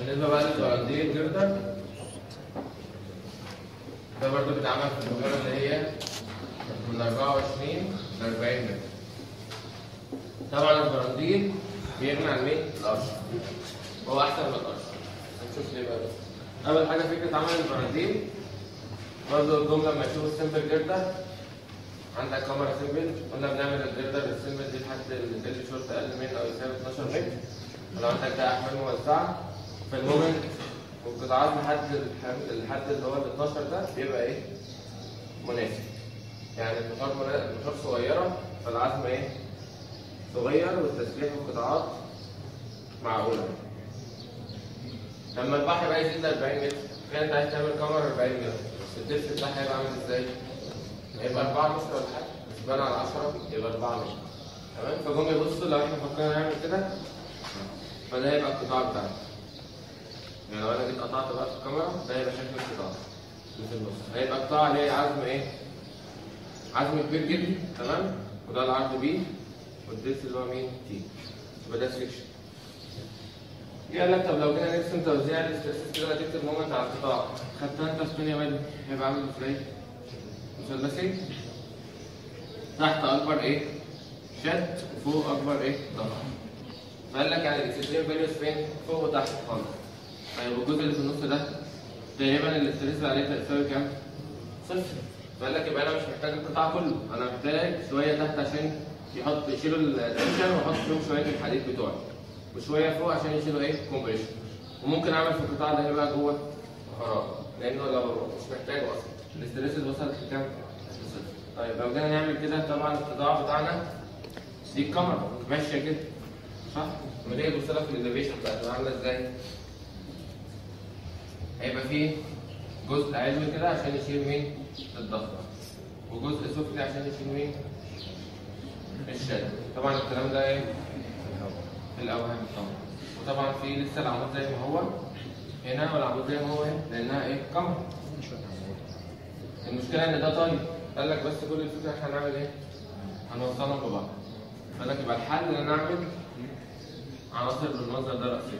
بالنسبه بقى للبرانديل جردر ده برضه بيتعمل في المقارنه اللي هي من 24 ل 40 متر طبعا البرانديل بيغني عن مين؟ القرش هو احسن من القرش هنشوف ليه بقى ده. اول حاجه فكره عمل البرانديل برضه الجمله لما يشوفوا السمبل جردر عندك كاميرا سمبل قلنا بنعمل الجردر السمبل دي لحد البيل شورت اقل من او يساوي 12 متر ولو عندك ده احمال موزعه فالمومنت والقطاعات لحد الحم- لحد اللي هو ال 12 ده بيبقى ايه؟ مناسب يعني المحور منا- المحور صغيره فالعزم ايه؟ صغير والتسليح والقطاعات معقوله لما البحر بقى يزيد ل 40 متر كده انت عايز تعمل كاميرا 40 متر الدبس بتاعها هيبقى عامل ازاي؟ هيبقى 4 متر ولا حاجه بس بنى على 10 يبقى 4 متر تمام فجم يبصوا لو احنا فكرنا نعمل كده فده هيبقى القطاع بتاعنا يعني لو انا جيت قطعت بقى في الكاميرا ده هيبقى شكل القطاع اللي في النص هيبقى قطاع ليه عزم ايه؟ عزم كبير جدا تمام وده العرض بي والدرس اللي هو مين؟ تي يبقى ده سكشن قال لك طب لو جينا نرسم توزيع الاسترسس كده هتكتب مومنت على القطاع خدتها انت في ثانيه مادي هيبقى عامل ازاي؟ مثلثي تحت اكبر ايه؟ شد وفوق اكبر ايه؟ ضغط فقال لك يعني الاكستريم فاليوز فين؟ فوق وتحت خالص طيب الجزء اللي في النص ده تقريبا الاستريس اللي عليه تساوي كام؟ صفر فقال لك يبقى انا مش محتاج القطاع كله انا محتاج شويه تحت عشان يحط يشيلوا التنشن ويحط فيهم شويه الحديد بتوعي وشويه فوق عشان يشيلوا ايه؟ كومبريشن وممكن اعمل في القطاع ده يبقى جوه فراغ لانه لو مش محتاجه اصلا الاستريس اللي وصل لكام؟ لصفر طيب لو جينا نعمل كده طبعا القطاع بتاعنا دي الكاميرا ماشيه كده صح؟ لما تيجي تبص لك في الاليفيشن بتاعتها عامله ازاي؟ هيبقى فيه جزء علوي كده عشان يشيل مين؟ الضغط وجزء سفلي عشان يشيل مين؟ الشد طبعا الكلام ده ايه؟ الاوهام طبعا وطبعا في لسه العمود زي ما هو هنا والعمود زي ما هو هنا لانها ايه؟ كاميرا المشكله ان ده طيب قال لك بس كل الفكره احنا هنعمل ايه؟ هنوصلهم ببعض قال لك يبقى الحل ان انا اعمل عناصر بالمنظر ده رأسية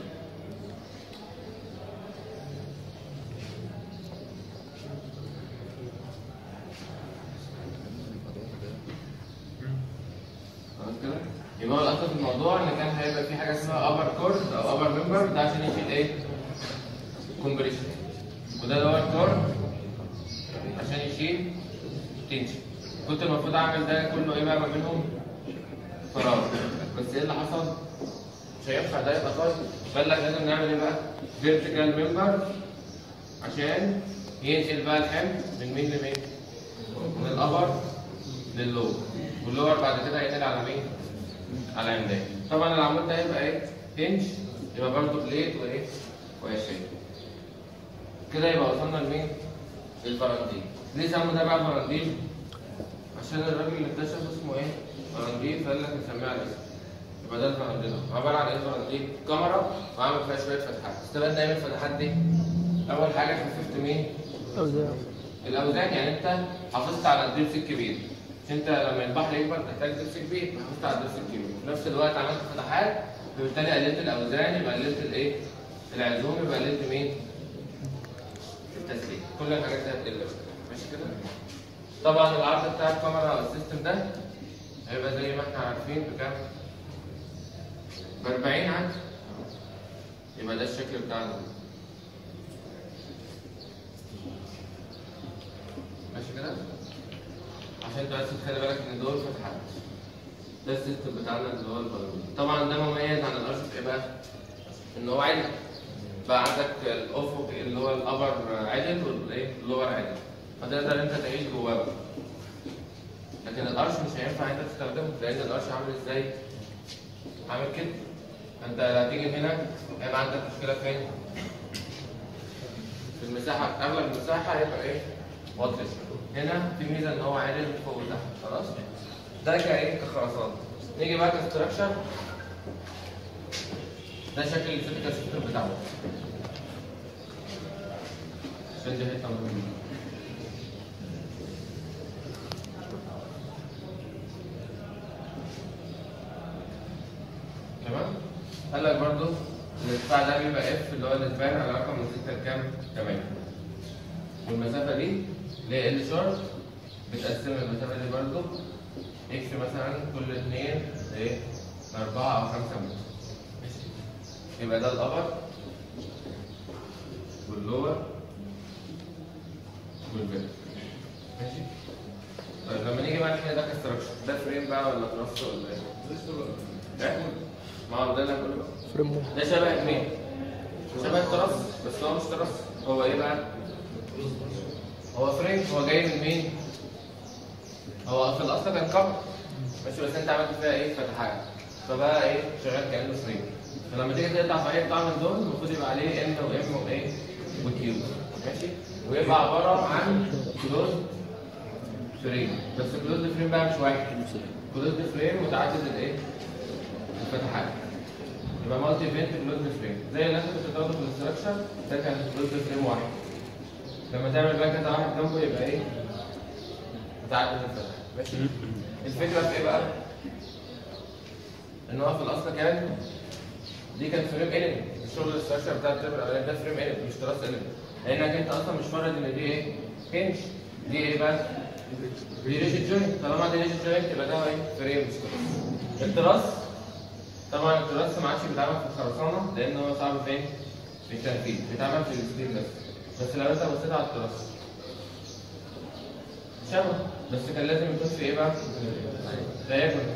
خلاص كده يبقى هو الاصل في الموضوع ان كان هيبقى في حاجه اسمها ابر كورد او ابر ممبر ده عشان يشيل ايه؟ كومبريشن وده لور كورد عشان يشيل تنشن كنت المفروض اعمل ده كله ايه بقى ما بينهم؟ فراغ بس ايه اللي حصل؟ مش هينفع ده يبقى طيب قال لك لازم نعمل ايه بقى؟ فيرتيكال ممبر عشان ينقل بقى الحمل من مين لمين؟ من الابر لللور واللور بعد كده هينقل على مين؟ على عمدان طبعا العمود ده هيبقى ايه؟ هنج يبقى برضه بليت وايه؟ واشياء كده يبقى وصلنا لمين؟ للفرنديل ليه سموا ده بقى فرنديل؟ عشان الراجل اللي اكتشف اسمه ايه؟ فرنديل فقال لك نسميها على اسمه يبقى ده الفرنديل عباره عن ايه الفرنديل؟ كاميرا وعامل فيها شويه فتحات استفدنا ايه من الفتحات دي؟ اول حاجه خففت مين؟ الاوزان يعني انت حافظت على الدبس الكبير مش انت لما البحر يكبر تحتاج دبس كبير حافظت على الدبس الكبير في نفس الوقت عملت فتحات فبالتالي قللت الاوزان يبقى قللت الايه؟ العزوم يبقى قللت مين؟ التسليك كل الحاجات دي هتقل ماشي كده؟ طبعا العرض بتاع الكاميرا او السيستم ده هيبقى زي ما احنا عارفين بكام؟ ب 40 عادي يبقى ده الشكل بتاعنا ماشي كده؟ عشان انت بس تخلي بالك ان دول فتحات ده السيستم بتاعنا اللي هو البالون طبعا ده مميز عن الارش في ايه بقى؟ ان هو عدل بقى عندك الافق اللي هو الابر عدل والايه اللور عدل فتقدر انت تعيش جواه بقى. لكن القرش مش هينفع انت تستخدمه لان القرش عامل ازاي؟ عامل كده انت هتيجي هنا هيبقى عندك مشكله فين؟ في المساحه اغلب المساحه هيبقى ايه؟ واضح هنا في ميزه ان هو عادل فوق وتحت خلاص؟ ده كايه؟ كخرسانه نيجي بقى كستراكشر ده شكل الفيزيكال سيستم بتاعه عشان دي حته مهمه تمام قال لك برضو الارتفاع ده بيبقى اف اللي هو الاسبان على رقم من 6 لكام؟ 8 والمسافه دي اللي هي ال شارب بتقسم المسافه دي برضه اكس مثلا كل اثنين لايه؟ لاربعه او خمسه متر ماشي يبقى ده الابر واللور والبيت ماشي طيب لما نيجي بقى كده ده كستراكشر ده فريم بقى ولا تراس ولا ايه؟ إيه؟ ما هو ده اللي هنقوله بقى فريم ده شبه مين؟ شبه التراس بس هو مش تراس هو ايه بقى؟ هو فريم هو جاي من مين؟ هو في الاصل كان كفر ماشي بس انت عملت فيها ايه؟ فتحات فبقى ايه؟ شغال كانه فريم فلما تيجي تقطع في اي قطعه من دول المفروض يبقى عليه ان وام وايه؟ وكيو ماشي؟ ويبقى عباره عن كلوز فريم بس كلوز فريم بقى مش واحد كلوز فريم متعدد الايه؟ الفتحات يبقى مالتي ايفنت كلوز فريم زي اللي انت كنت بتاخده في الاستراكشر ده كان كلوز فريم واحد لما تعمل بقى كده واحد جنبه يبقى ايه؟ متعدد الفتحات ماشي الفكره في ايه بقى؟ ان هو في الاصل كان دي كانت فريم اليمنت الشغل الاستراكشر بتاع الترم الاولاني ده فريم اليمنت مش تراس اليمنت لانك انت اصلا مش فرض ان دي ايه؟ هنج دي ايه بقى؟ دي ريجيت جوينت طالما دي ريجيت جوينت يبقى ده ايه؟ فريم مش تراس التراس طبعا التراس ما عادش بيتعمل في الخرسانه لان هو صعب فين؟ في التنفيذ بيتعمل في الستيل بس بس لو انت بصيت على التراس شبه بس كان لازم يكون في ايه بقى؟ دايجونال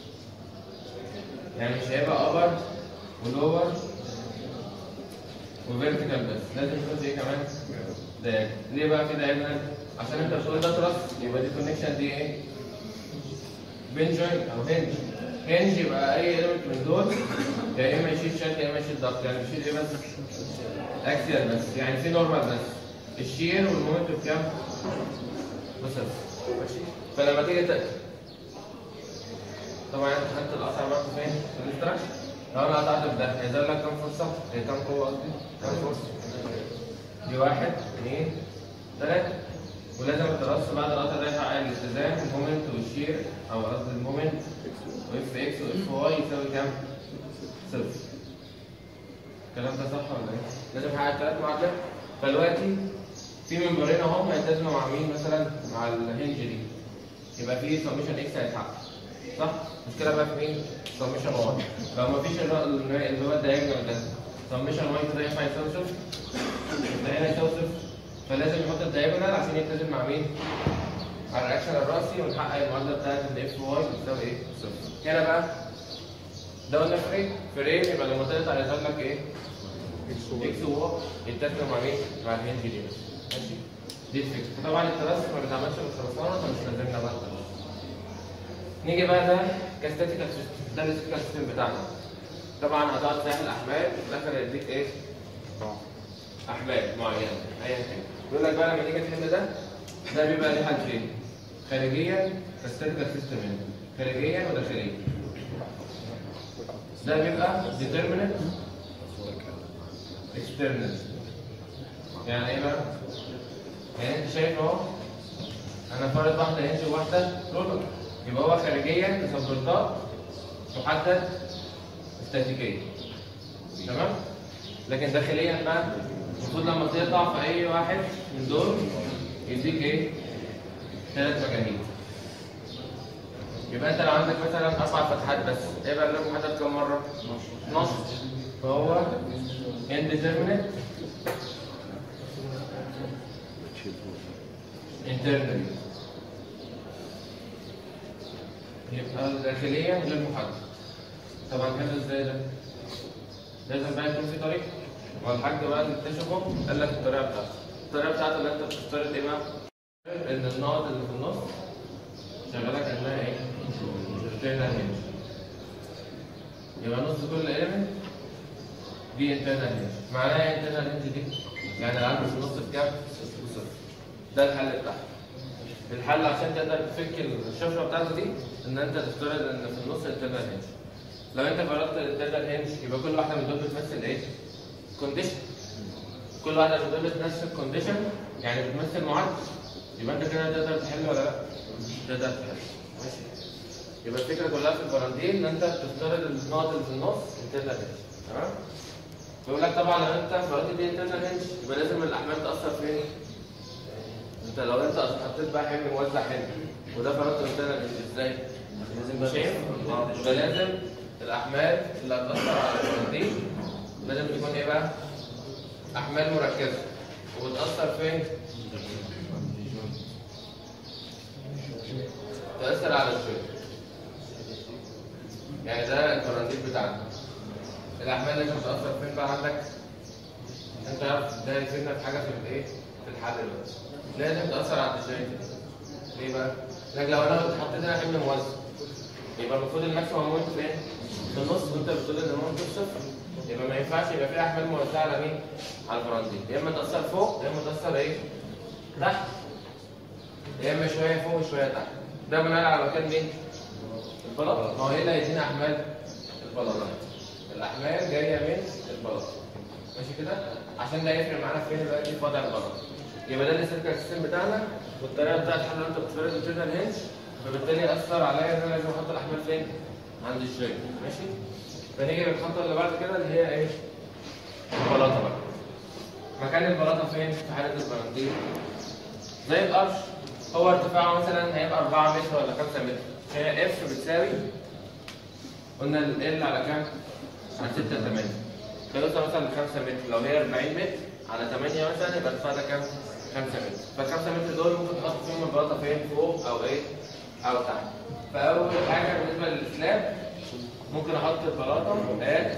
يعني مش هيبقى ابر ولور وفيرتيكال بس لازم يكون في ايه كمان؟ دايجونال ليه بقى في دايجونال؟ عشان انت بتقول ده تراس يبقى دي كونكشن دي ايه؟ بين جوينت او هنج هنج يبقى اي ايلمنت من دول يا اما يشيل شد يا اما يشيل ضغط يعني يشيل ايه بس؟ اكسيال بس يعني في نورمال بس الشير والمومنت بكام؟ بس ماشي فلما تيجي تقفل طبعا انت خدت الاثر برضه فين؟ في الاستراكشر لو انا قطعت في ده هيظهر لك كام فرصه؟ هي كام قوه قصدي؟ كام فرصه؟ دي واحد اثنين ثلاثه ولازم التراص بعد القطع ده يحقق الالتزام المومنت والشير او قصدي المومنت واف اكس واف واي يساوي كام؟ صفر الكلام ده صح ولا ايه؟ لازم احقق ثلاث معادلات فدلوقتي في منبرين اهم هيلتزموا مع مين مثلا؟ مع الهنج دي يبقى في سميشن اكس هيتحقق صح؟ المشكله بقى في مين؟ سميشن واي لو ما فيش اللي هو الدايجنال ده سميشن واي كده ينفع يساوي صفر؟ ده هنا يساوي صفر فلازم يحط الدايجونال عشان يلتزم مع مين؟ على الرياكشن الراسي ونحقق المعادله بتاعت الاف واي بتساوي ايه؟ صفر. هنا بقى ده قلنا فريم فريم يبقى لما تقطع يظهر لك ايه؟ اكس وواي يتلازم مع مين؟ مع الهنج دي بس. ماشي؟ دي الفكره فطبعا التراس ما بيتعملش بالخرسانه فمش لازمنا بقى التراس. نيجي بقى ده كاستاتيكال سيستم ده الاستاتيكال سيستم بتاعنا طبعا هتقعد تعمل احمال في الاخر هيديك ايه؟ احمال معينه ايا كان يقول لك بقى لما تيجي تحل ده ده بيبقى ليه حالتين خارجيا كاستاتيكال سيستم هنا خارجيا وداخليا ده بيبقى ديترمينت اكسترنال يعني ايه بقى؟ يعني انت شايف اهو انا فارض واحده هنج وواحده رولر يبقى هو خارجيا سبورتات محدد استاتيكيا تمام؟ لكن داخليا بقى المفروض لما تقطع في اي واحد من دول يديك ايه؟ ثلاث مجاهيل يبقى انت لو عندك مثلا اربع فتحات بس يبقى اللي محدد كم مره؟ نص فهو indeterminate internally يبقى داخليا غير محدد طبعا كده ازاي ده؟ لازم بقى يكون في طريقه والحاج بقى اللي اكتشفه قال لك الطريقه بتاعته الطريقه بتاعته اللي انت بتفترض ايه بقى؟ ان النقط اللي في النص شغاله كانها ايه؟ internal hinge يبقى نص كل element دي internal hinge معناها ايه internal hinge دي؟ يعني العدد في النص بكام؟ بصفر ده الحل بتاعها الحل عشان تقدر تفك الشفره بتاعته دي ان انت تفترض ان في النص internal hinge لو انت فرضت الانترنال هنج يبقى كل واحده من دول بتمثل ايه؟ كونديشن كل واحده من دول بتمثل كونديشن يعني بتمثل معدل يبقى انت كده تقدر تحل ولا لا؟ تقدر تحل ماشي يبقى الفكره كلها في البراندين ان انت تفترض النقط اللي في النص انترنال هنج تمام؟ بيقول لك طبعا لو انت فرضت دي انترنال هنج يبقى لازم الاحمال تاثر فين؟ انت لو انت حطيت بقى حمل موزع حمل وده فرضت انترنال هنج ازاي؟ لازم شايف؟ يبقى لازم الاحمال اللي هتاثر على الفرضين لازم تكون ايه بقى؟ احمال مركزه وبتاثر فين؟ تاثر على الجوينت يعني ده الفرنتيل بتاعنا الاحمال لازم تاثر فين بقى عندك انت عارف ده يفيدنا في حاجه في الايه في الحل دلوقتي لازم تاثر على الجوينت ليه بقى لكن لو انا حطيت هنا حمل موزع يبقى المفروض الماكسيمم مومنت فين في النص وانت بتقول ان المومنت صفر يبقى ما ينفعش يبقى في احمال موزعه على مين على الفرنتيل يا اما تاثر فوق يا اما تاثر ايه تحت يا اما شويه فوق وشويه تحت ده بناء على مكان مين البلاط ما هو ايه اللي هيدينا احمال البلاطات الاحمال جايه من البلاط ماشي كده عشان ده يفرق معانا فين دلوقتي في وضع البلاط يبقى ده السيركل سيستم بتاعنا والطريقه بتاعت حل لو انت بتفرد التيرنال هنج فبالتالي ياثر عليا ان انا لازم احط الاحمال فين عند الجوينت ماشي فنيجي للخطوه اللي بعد كده اللي هي ايه البلاطه بقى مكان البلاطه فين في حاله البرانديل زي القرش هو ارتفاعه مثلا هيبقى 4 متر ولا 5 متر هي اف بتساوي قلنا ال على كام؟ على 6 8 فيوصل مثلا ل 5 متر لو هي 40 متر على 8 مثلا يبقى ارتفاع ده كام؟ 5 متر فال 5 متر دول ممكن تحط فيهم البلاطه فين؟ فوق او ايه؟ او تحت فاول حاجه بالنسبه للسلاب ممكن احط البلاطه at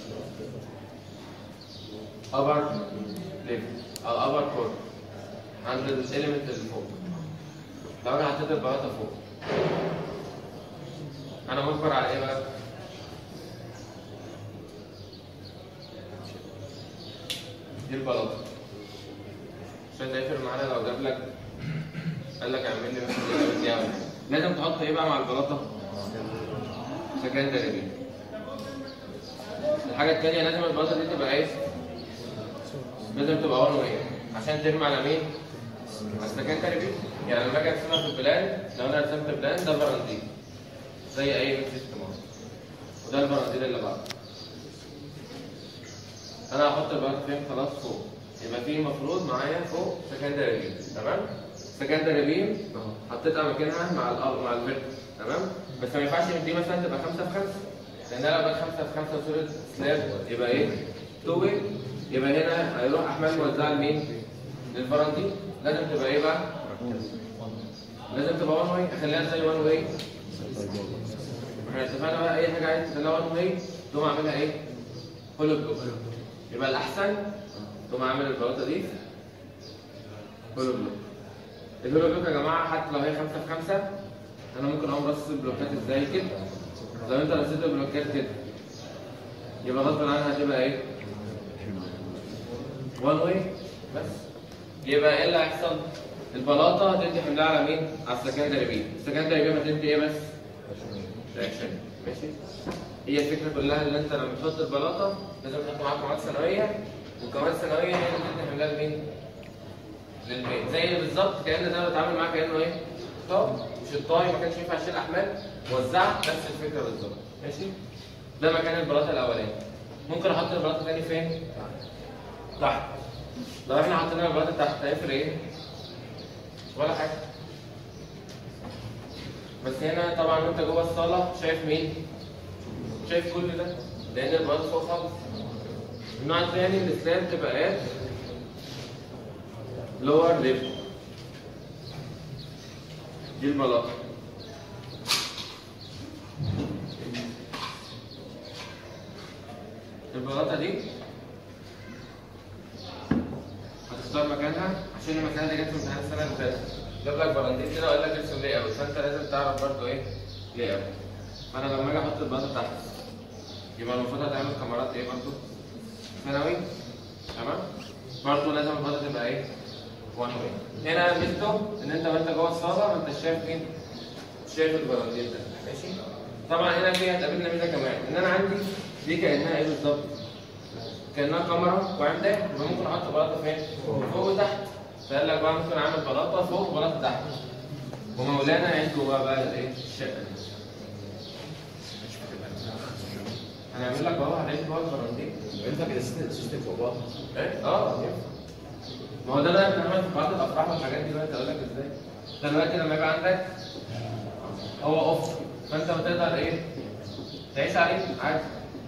upper level او upper corner عند الاليمنت اللي فوق لو انا حطيت البلاطه فوق انا مجبر على ايه بقى؟ دي البلاطه عشان ده يفرق معانا لو جاب لك قال لك اعمل لي مثلا دي أو حاجة. لازم تحط ايه بقى مع البلاطه؟ سكندري بي الحاجه الثانيه لازم البلاطه دي تبقى ايه؟ لازم تبقى وان واي عشان ترمي على مين؟ على السكندري بي يعني لما اجي ارسمها في البلان لو انا رسمت بلان ده برانتين زي اي بيت سيستم اهو وده البرازيل اللي بعده انا هحط البلاط فين خلاص فوق يبقى في المفروض معايا فوق سكندري بيم تمام سكندري بيم اهو حطيتها مكانها مع الارض مع الفيرت تمام بس ما ينفعش ان دي مثلا تبقى 5 في 5 لان لو بقت 5 في 5 صوره سلاب يبقى ايه؟ تو واي يبقى هنا هيروح احمال موزعه لمين؟ للفرنتين لازم تبقى ايه بقى؟ لازم تبقى 1 واي اخليها زي 1 واي احنا اتفقنا بقى اي حاجه عايز تخليها 1 واي تقوم عاملها ايه؟ هولو بلوك يبقى الاحسن تقوم عامل البلاطه دي هولو بلوك الهولو بلوك يا جماعه حتى لو هي 5 في 5 انا ممكن اقوم رص البلوكات ازاي كده لو انت رصيت البلوكات كده يبقى غصب عنها هتبقى ايه؟ 1 واي بس يبقى ايه اللي هيحصل؟ البلاطه هتدي حملها على مين؟ على السكندري بي السكندري بي هتدي ايه بس؟ رياكشن ماشي هي الفكره كلها ان انت لما تحط البلاطه لازم تحط معاك مواد ثانويه والكواد الثانويه هي اللي بتدي حملها لمين؟ للبيت زي بالظبط كان ده بتعامل معاه كانه ايه؟ طب مش الطاي ما كانش ينفع يشيل احمال وزعت نفس الفكره بالظبط ماشي؟ ده مكان البلاطه الاولاني ممكن احط البلاطه تاني فين؟ تحت لو احنا حطينا البلاطه تحت هيفرق ايه؟ ولا حاجه بس هنا طبعا وانت جوه الصاله شايف مين؟ شايف كل ده لان البلاط فوق خالص النوع الثاني الاسلام تبقى ات لور ليفل دي البلاطه البلاطه دي هتختار مكانها عشان المكان ده جت في امتحان السنه اللي فاتت جاب لك براندين كده وقال لك ارسم ليه اوت فانت لازم تعرف برضه ايه ليه اوت فانا لما اجي احط البلاطه تحت يبقى المفروض هتعمل كاميرات ايه برضه ثانوي تمام برضه لازم البلاطه تبقى ايه وان واي هنا ميزته ان انت وانت جوه الصاله ما انتش شايف مين شايف البراندين ده ماشي طبعا هنا في هتقابلنا ميزه كمان ان انا عندي دي كانها ايه بالظبط كانها كاميرا وعندك يبقى ممكن احط بلاطه فين؟ فوق وتحت فقال لك بقى ممكن اعمل بلاطه فوق وبلاطه تحت ومولانا عنده بقى بقى الايه؟ الشقه دي هنعمل لك اهو هنعمل جوه البراندين ينفع كده سيستم فوق بعض ايه اه ينفع. ما هو ده بقى بنعمل في بعض الافراح والحاجات دي دلوقتي اقول لك ازاي دلوقتي لما يبقى عندك هو اوف فانت بتقدر ايه تعيش عليه عادي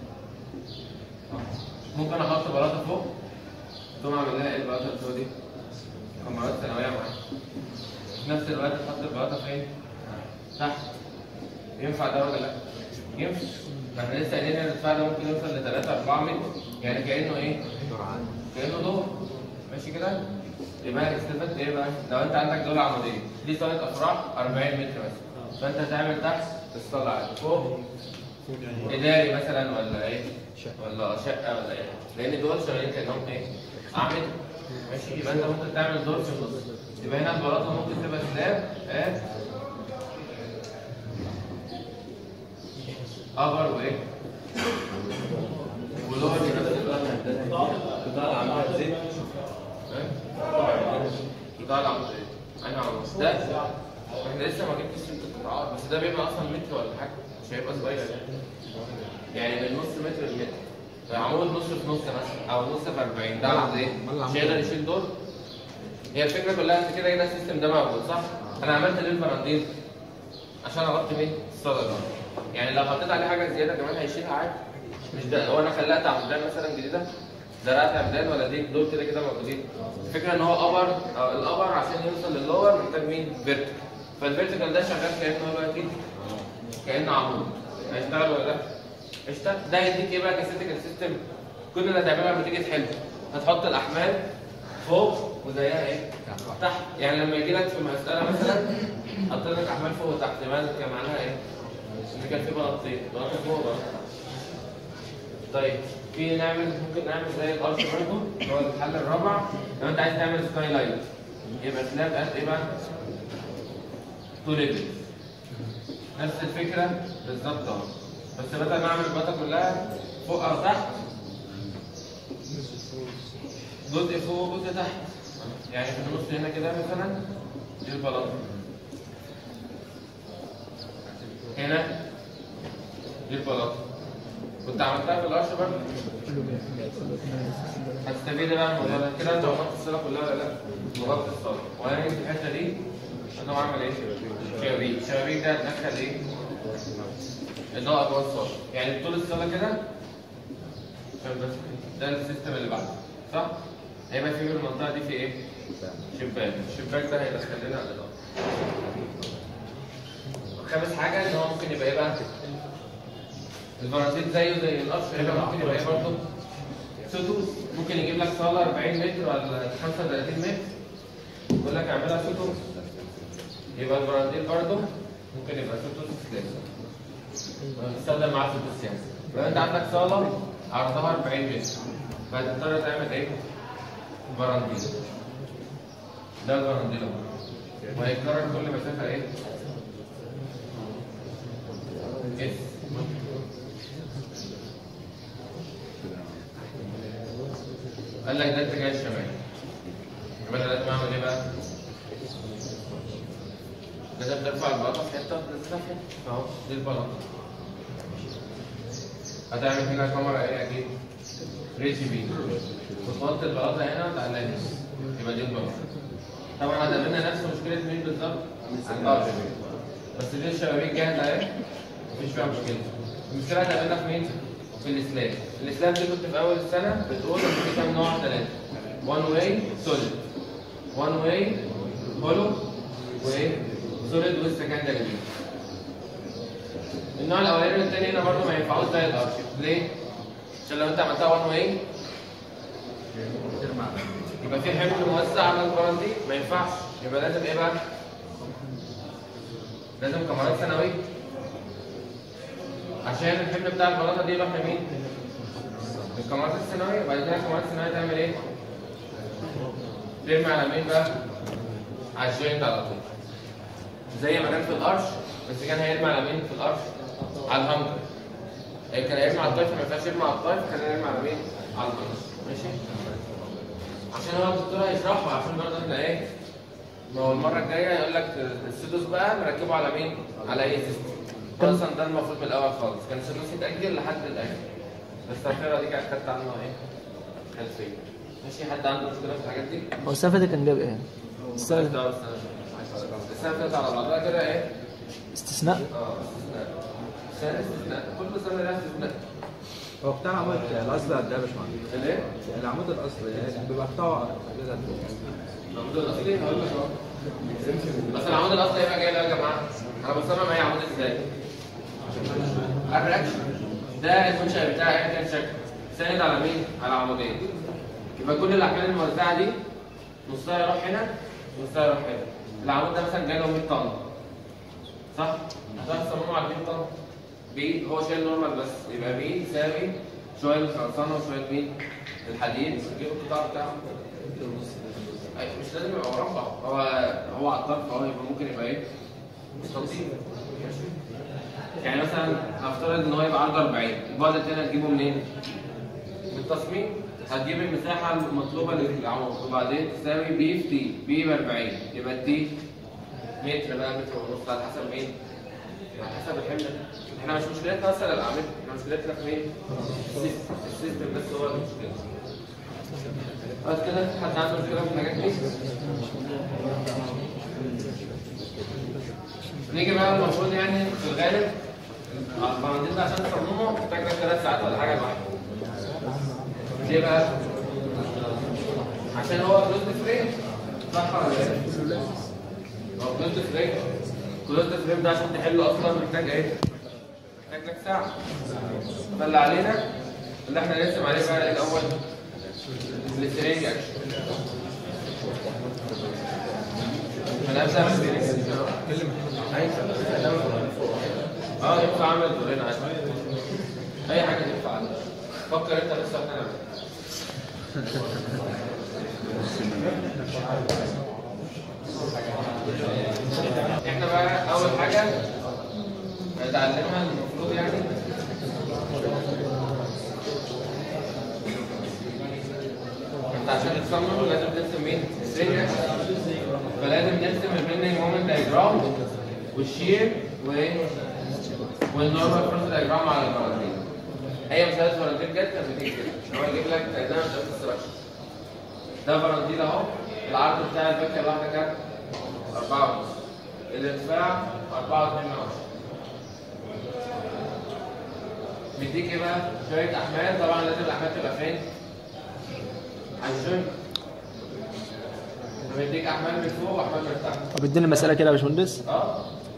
ممكن احط بلاطه فوق تقوم اعمل لها ايه البلاطه اللي فوق دي كاميرات ثانويه معايا في نفس الوقت تحط البلاطه فين تحت ينفع ده ولا لا ينفع ما احنا لسه قايلين ان الارتفاع ده ممكن يوصل ل 3 4 متر يعني كانه ايه كانه دور ماشي كده يبقى استفدت ايه بقى لو انت عندك دوله عموديه دي صاله افراح 40 متر بس فانت هتعمل تحت الصاله عادي فوق اداري مثلا ولا ايه ولا شقه ولا ايه لان دول شغالين كانهم ايه اعمده ماشي يبقى انت ممكن تعمل دور في النص يبقى هنا البلاطه ممكن تبقى سلاب اه ابر وايه ولور في نفس الوقت قطاع العمليات زيت قطاع العمود ايه؟ انا عمود ده احنا لسه ما جبتش ست قطاعات بس ده بيبقى اصلا متر ولا حاجه مش هيبقى صغير يعني يعني من نص متر لمتر عمود نص في نص مثلا او نص في 40 ده عمود ايه؟ مش هيقدر يشيل دور هي الفكره كلها انت كده كده السيستم ده موجود صح؟ انا عملت ليه البراندين؟ عشان اغطي مين؟ الصدى ده يعني لو حطيت عليه حاجه زياده كمان هيشيلها عادي مش ده هو انا خلقت عمودان مثلا جديده زرعت عمدان ولا دي دول كده كده موجودين الفكره ان هو ابر او الابر عشان يوصل للور محتاج مين فيرتيكال فالفيرتيكال ده شغال كانه هو بقى كده كانه عمود هيشتغل ولا لا اشتغل ده هيديك ايه بقى كسيتيكال سيستم كل اللي هتعمله لما تيجي تحل هتحط الاحمال فوق وزيها ايه تحت يعني لما يجي لك في مساله مثلا حط لك احمال فوق وتحت يبقى كان معناها ايه ان كان في بلاطتين بلاطه فوق وبلاطه طيب في نعمل ممكن نعمل زي الارش برضه اللي هو الحل الرابع لو انت عايز تعمل سكاي لايت يبقى سلاب قد ايه بقى؟ تو ليفل نفس الفكره بالظبط اهو بس بدل ما اعمل البلاطه كلها فوق او تحت جزء فوق وجزء تحت يعني في النص هنا كده مثلا دي البلاطه هنا دي البلاطه كنت عملتها في القش برضه هتستفيد بقى من الموضوع ده كده انت وضحت الصاله كلها ولا لا؟ وضحت الصاله وانا جيت في الحته دي انا بعمل ايه؟ شبابيك شبابيك ده هتدخل ايه؟ اضاءه جوه الصاله يعني طول الصاله كده عشان بس ده السيستم اللي بعده صح؟ هيبقى في في المنطقه دي في ايه؟ شباك الشباك ده هيدخل لنا الاضاءه خامس حاجه ان هو ممكن يبقى ايه بقى؟ البرازيل زيه زي القصر هنا ممكن يبقى ايه برضه؟ سوتوس ممكن يجيب لك صاله 40 متر ولا 35 متر يقول لك اعملها سوتوس يبقى البرازيل برضه ممكن يبقى سوتوس سلاس نستخدم معاه سوتوس يعني لو انت عندك صاله عرضها 40 متر فهتضطر تعمل ايه؟ برانديل ده البرانديل اهو وهيتكرر كل مسافه ايه؟ اس قال لك ده اتجاه الشمال يبقى انا لازم اعمل ايه بقى؟ لازم ترفع البلاطه في حته وتنزلها في حته اهو دي البلاطه هتعمل هنا كاميرا ايه اكيد؟ ريجي بي وتحط البلاطه هنا وتعلقها هنا يبقى دي البلاطه طبعا هتقابلنا نفس مشكله مين بالظبط؟ الارش بس دي الشبابيك جاهزه اهي مفيش فيها مشكله المشكله هتقابلنا في مين؟ في الاسلام الاسلام دي كنت في اول السنه بتقول ان في كام نوع ثلاثه وان واي سوليد وان واي هولو وايه سوليد والسكندري بي النوع الاولاني والثاني هنا برضه ما ينفعوش زي الارشيف ليه؟ عشان لو انت عملتها وان واي يبقى في حمل موسع على البراندي ما ينفعش يبقى لازم ايه بقى؟ لازم كاميرات ثانويه عشان الحمل بتاع البلاطه دي يروح لمين؟ الكاميرات الثانويه بعد كده الكاميرات الثانويه تعمل ايه؟ ترمي على مين بقى؟ على الجوينت على طول زي ما كان في القرش بس كان هيرمي على مين في القرش؟ على الهنجر كان هيرمي على الطيف ما ينفعش يرمي على الطيف كان هيرمي على مين؟ على الهنجر ماشي؟ عشان هو الدكتور هيشرحها عشان برضه احنا ايه؟ ما هو المره الجايه يقول لك السدوس بقى نركبه على مين؟ على اي سيستم اصلا ده المفروض من الاول خالص كان السدوس يتاجل لحد الاخر بس الفكره دي كانت خدت عنه ايه؟ خلفيه ماشي حد عنده مشكله في الحاجات دي؟ هو السنه اللي فاتت كان جاب ايه؟ السنه اللي ده بس السنه اللي فاتت على بعضها كده ايه؟ استثناء اه استثناء سنه استثناء كل سنه لها استثناء هو بتاع العمود الاصلي قد ايه يا باشمهندس؟ الايه؟ العمود الاصلي يعني بيبقى بتاعه كده قد ايه؟ العمود الاصلي هقول لك اهو بس العمود الاصلي هيبقى جاي له يا جماعه انا بصمم اي عمود ازاي؟ الرياكشن ده المنشأ بتاعي ايا كان شكله ساند على مين؟ على عمودين يبقى كل الاحمال الموزعه دي نصها يروح هنا نصها يروح هنا العمود ده مثلا جاي له 100 طن صح؟ هتروح تصممه على 100 طن بي هو شايل نورمال بس يبقى بي يساوي شويه من الخرسانه وشويه مين؟ الحديد تجيب القطاع بتاعه أي مش لازم يبقى مربع هو هو على الطرف اهو يبقى ممكن يبقى ايه؟ مستطيل يعني مثلا هفترض ان هو يبقى عرضه 40 البعد التاني هتجيبه منين؟ من التصميم هتجيب المساحه المطلوبه للعمود وبعدين تساوي بي في تي بي ب 40 يبقى التي متر بقى متر ونص على حسب مين؟ على حسب الحمل احنا مش مشكلتنا اصلا الاعمده احنا مشكلتنا في مين؟ السيستم السيستم بس هو المشكله بعد كده حد عنده مشكله في الحاجات دي؟ نيجي بقى المفروض يعني في الغالب البرازيل ده عشان تصممه محتاج لك ثلاث ساعات ولا حاجه لوحده. ليه بقى؟ عشان هو كلوزد فريم صح ولا ايه؟ هو كلوزد فريم كلوزد فريم ده عشان تحله اصلا محتاج ايه؟ محتاج لك ساعه. فاللي علينا اللي احنا نرسم عليه بقى الاول السترينج اكشن. هنبدا بالسترينج اه ينفع اعمل دورين عادي اي حاجه تنفع فكر انت بس واحنا نعمل احنا بقى اول حاجه هنتعلمها المفروض يعني انت عشان تصمم لازم ترسم مين؟ سترينج اكشن فلازم نرسم البيندنج مومنت دايجرام والشير وايه؟ والنورمال فرونت دايجرام على الفرنتين. هي مسألة فرنتين جت كانت بتيجي كده، هو يجيب لك كأنها مسألة استراكشر. ده فرنتين اهو، العرض بتاع الباكية الواحدة كام؟ 4 ونص. الارتفاع 4 2 من 10. مديك ايه بقى؟ شوية أحمال، طبعا لازم الأحمال تبقى فين؟ على الجوينت. مديك أحمال من فوق وأحمال من تحت. طب اديني مساله كده يا باشمهندس اه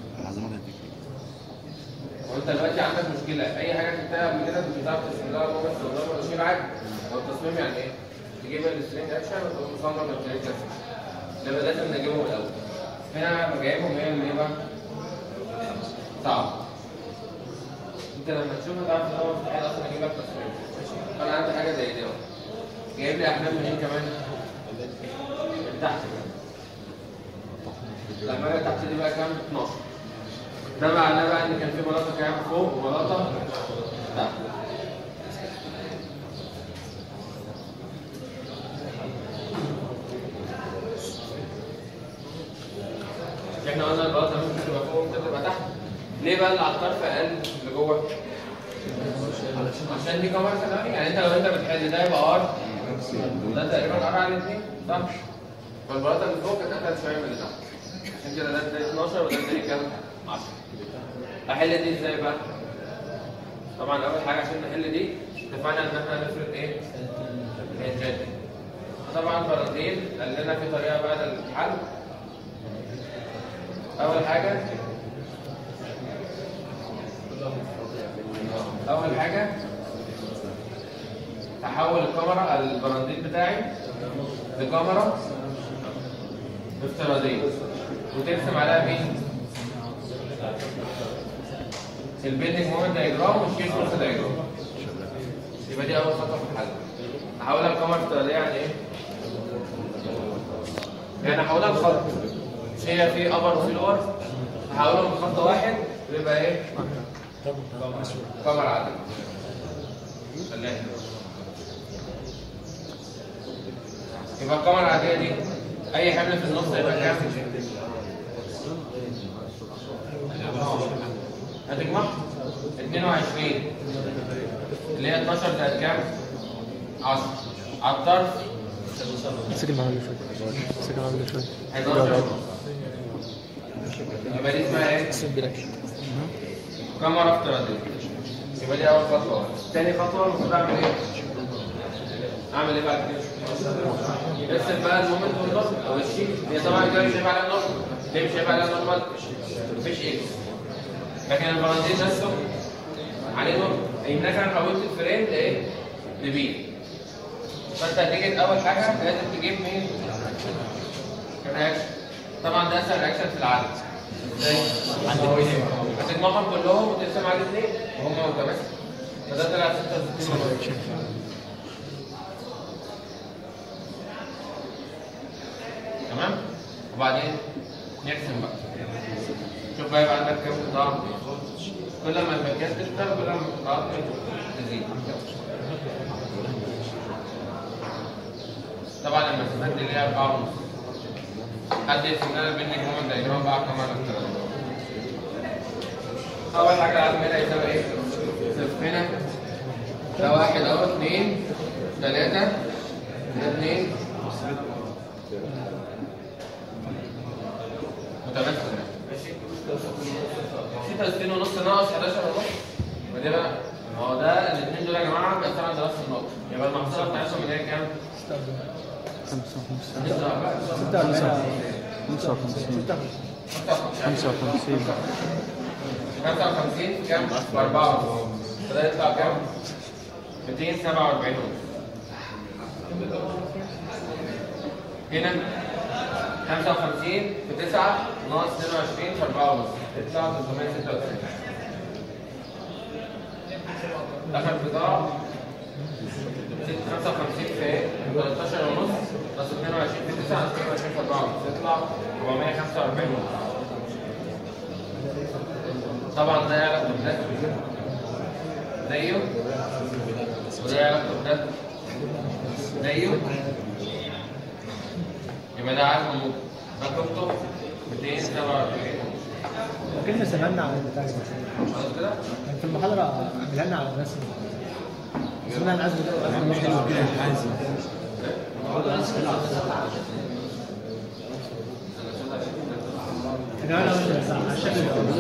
وانت دلوقتي عندك مشكله اي حاجه شفتها قبل كده مش هتعرف ترسم لها جوه استخدام ولا شيء عادي هو التصميم يعني ايه؟ تجيب السترينج اكشن وتقوم مصمم السترينج اكشن ده لازم نجيبهم الاول هنا لما جايبهم هي اللي بقى صعب انت لما تشوفها تعرف ان هو مستحيل اصلا اجيب لك تصميم ماشي فانا عندي حاجه زي دي اهو جايب لي احلام منين كمان؟ من تحت لما اجي تحت دي بقى كام؟ 12 ده معناه بقى ان كان في بلاطه كام فوق وبلاطه تحت مش احنا قلنا البلاطه ممكن تبقى فوق وممكن تبقى تحت ليه بقى اللي على الطرف اقل اللي جوه؟ عشان دي كاميرا ثانويه يعني انت لو انت بتحل ده يبقى ار ده تقريبا ار على الاثنين صح؟ فالبلاطه اللي فوق كانت اتقل شويه من اللي تحت عشان كده ده اداني 12 وده اداني كام؟ 10 احل دي ازاي بقى؟ طبعا اول حاجه عشان نحل دي اتفقنا ان احنا هنفرض ايه؟ الهنجات دي طبعا برازيل قال لنا في طريقه بقى للحل اول حاجه اول حاجه هحول الكاميرا البرانديل بتاعي لكاميرا افتراضيه وترسم عليها مين؟ البيلدنج مومنت دايجرام والشير فورس دايجرام يبقى دي اول خطوه في الحل هحولها لكاميرا افتراضيه يعني ايه؟ يعني هحولها لخط مش هي في ابر وفي لور هحولهم لخط واحد ويبقى ايه؟ كاميرا عاديه خليها هنا. يبقى الكاميرا العاديه دي اي حمل في النص هيبقى كام؟ هتجمع 22 اللي هي 12 زائد كام؟ 10 على الطرف امسك المعلومة شوية امسك المعلومة شوية 11 يبقى دي اسمها ايه؟ احسن براكت كاميرا افتراضية يبقى دي أول خطوة تاني خطوة المفروض أعمل إيه؟ أعمل إيه بعد كده؟ ارسم بقى المومنت والنورمال أو الشيك هي طبعا كده مش هيبقى عليها نورمال ليه مش هيبقى عليها نورمال؟ مفيش إكس لكن البراندين نفسه عليه نورمال إنك أنا حولت الفريم لإيه؟ لبي فأنت هتيجي أول حاجة لازم تجيب مين؟ الرياكشن طبعا ده أسهل رياكشن في العالم ازاي؟ هتجمعهم كلهم وتقسم على الاثنين وهم متماسك فده طلع 66 مرة. تمام وبعدين نرسم بقى شوف بقى يبقى عندك كام قطاع كل ما الباكات تكتر كل ما القطاعات تزيد طبعا المسافات دي ليها 4 ونص حد يرسم لنا البنج مومنت دايجرام بقى كمان اكتر اول حاجه لازم هنا يساوي ايه؟ صفر هنا ده واحد اهو اثنين ثلاثة ده اثنين متمثل ماشي ستة وستين ونص ناقص 11 ونص ودي بقى ما هو ده الاثنين دول يا جماعة بيأثروا عند نفس النقطة يبقى المحصلة بتاعتهم اللي هي كام؟ ستة خمسة وخمسين خمسة وخمسين 55 كام؟ بأربعة فده يطلع كام؟ 247 ونص هنا 55 في 9 ناقص 22 في 4 ونص يطلع 396 دخل بضاعة 55 في 13 ونص ناقص 22 في 9 ناقص 22 في 4 ونص يطلع 445 ونص طبعا ده علاقته بده زيه وده علاقته بده زيه يبقى ده عارف موجود ده قيمته 247 كلمة سمعنا على البتاع ده خلاص كده؟ كان في المحاضرة عملها لنا على الرسم سمعنا العزم ده يا جماعة أنا مش على الشكل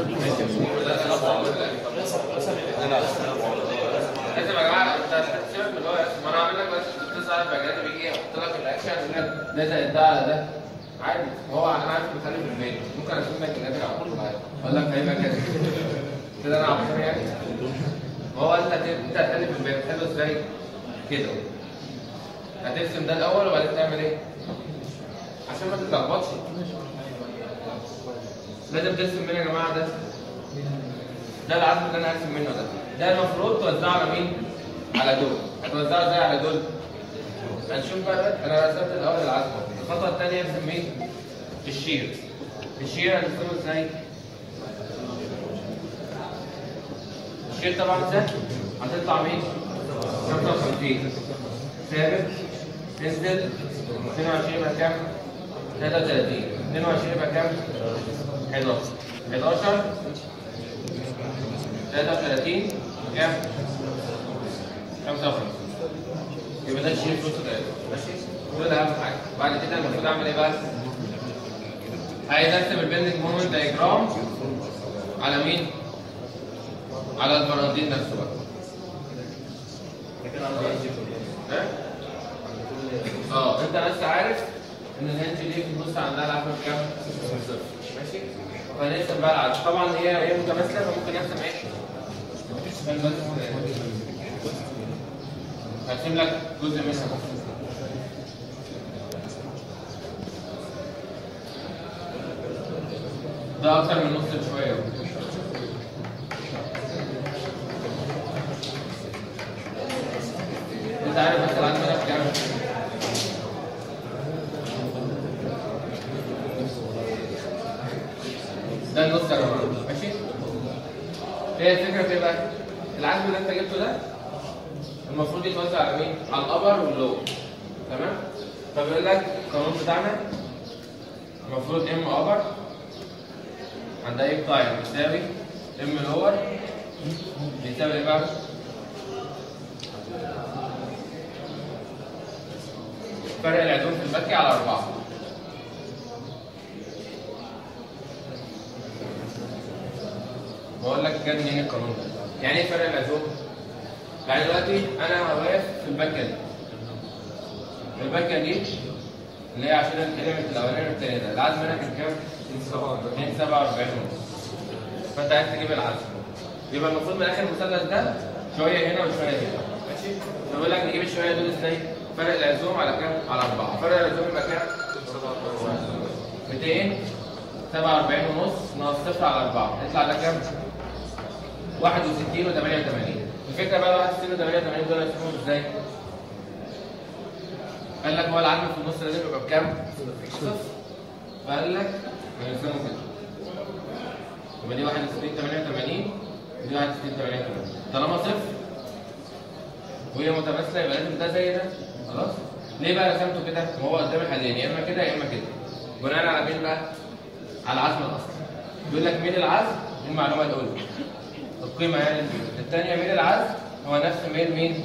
لازم يا جماعه انت سيبك من اللي هو ما انا هعمل لك بس تسال الباجات بيجي يحط لك الاكشن يقول لك ده زائد ده على ده عادي هو انا عارف مخلي في البيت ممكن ارسم لك الناتج على طول معايا اقول لك هيبقى كده كده انا عبقري يعني هو انت هت- انت هتحل في البيت تحله ازاي؟ كده هترسم ده الاول وبعدين تعمل ايه؟ عشان ما تتلخبطش لازم ترسم منه يا جماعه ده ده العزم اللي انا هرسم منه ده ده المفروض توزعه على مين؟ على دول هتوزعه ازاي على دول؟ هنشوف بقى ده. انا رسمت الاول العزم الخطوه الثانيه ارسم مين؟ الشير الشير هنرسمه ازاي؟ الشير طبعا سهل هتطلع مين؟ 55 ثابت تنزل 22 يبقى كام؟ 33 22 يبقى كام؟ 11 11 33 كام؟ 55 يبقى ده الشيء فلوس ده ماشي؟ كل ده اهم حاجه بعد كده المفروض اعمل ايه بقى؟ عايز ارسم البيلدنج مومنت دايجرام على مين؟ على البراندين نفسه بقى ها؟ اه انت بس عارف ان الهنج دي في النص عندها العفو بكام؟ صفر ماشي؟ فنرسم بقى العدد طبعا هي هي متماثله فممكن ارسم ايه؟ بس هرسم لك جزء منها بس ده اكتر من نص شويه انت عارف بس العدد ده بكام؟ ده النص يا جماعه ماشي هي الفكره في ايه بقى العزم اللي انت جبته ده المفروض يتوزع على مين على الابر واللور تمام فبيقول لك القانون بتاعنا المفروض ام ابر عند اي قطاع بيساوي ام لور بيساوي ايه بقى فرق العزوم في البكي على أربعة بقول لك جاب منين القانون ده يعني ايه فرق العزوم؟ يعني دلوقتي انا واقف في البكه دي البكه دي اللي هي عشان الكلمه الاولانيه والثانيه ده العزم هنا كان كام؟ 47 ونص فانت عايز تجيب العزم يبقى المفروض من اخر المثلث ده شويه هنا وشويه هنا ماشي فبقول لك نجيب الشويه دول ازاي؟ فرق العزوم على كام؟ على اربعه فرق العزوم يبقى كام؟ 247 ونص ناقص صفر على 4 يطلع ده كام؟ 61 و 88 الفكره بقى 61 و 88 دول هيسموهم ازاي؟ قال لك هو العدد في النص لازم يبقى بكام؟ صفر فقال لك هنرسمه كده يبقى دي 61 88 ودي 61 88 طالما صفر وهي متماثله يبقى لازم ده زي ده خلاص؟ ليه بقى رسمته كده؟ ما هو قدام الحلين يا اما كده يا اما كده بناء على مين بقى؟ على العزم الاصلي بيقول لك مين العزم؟ دي المعلومه الاولى القيمه يعني الثانيه مين العزم؟ هو نفس ميل مين؟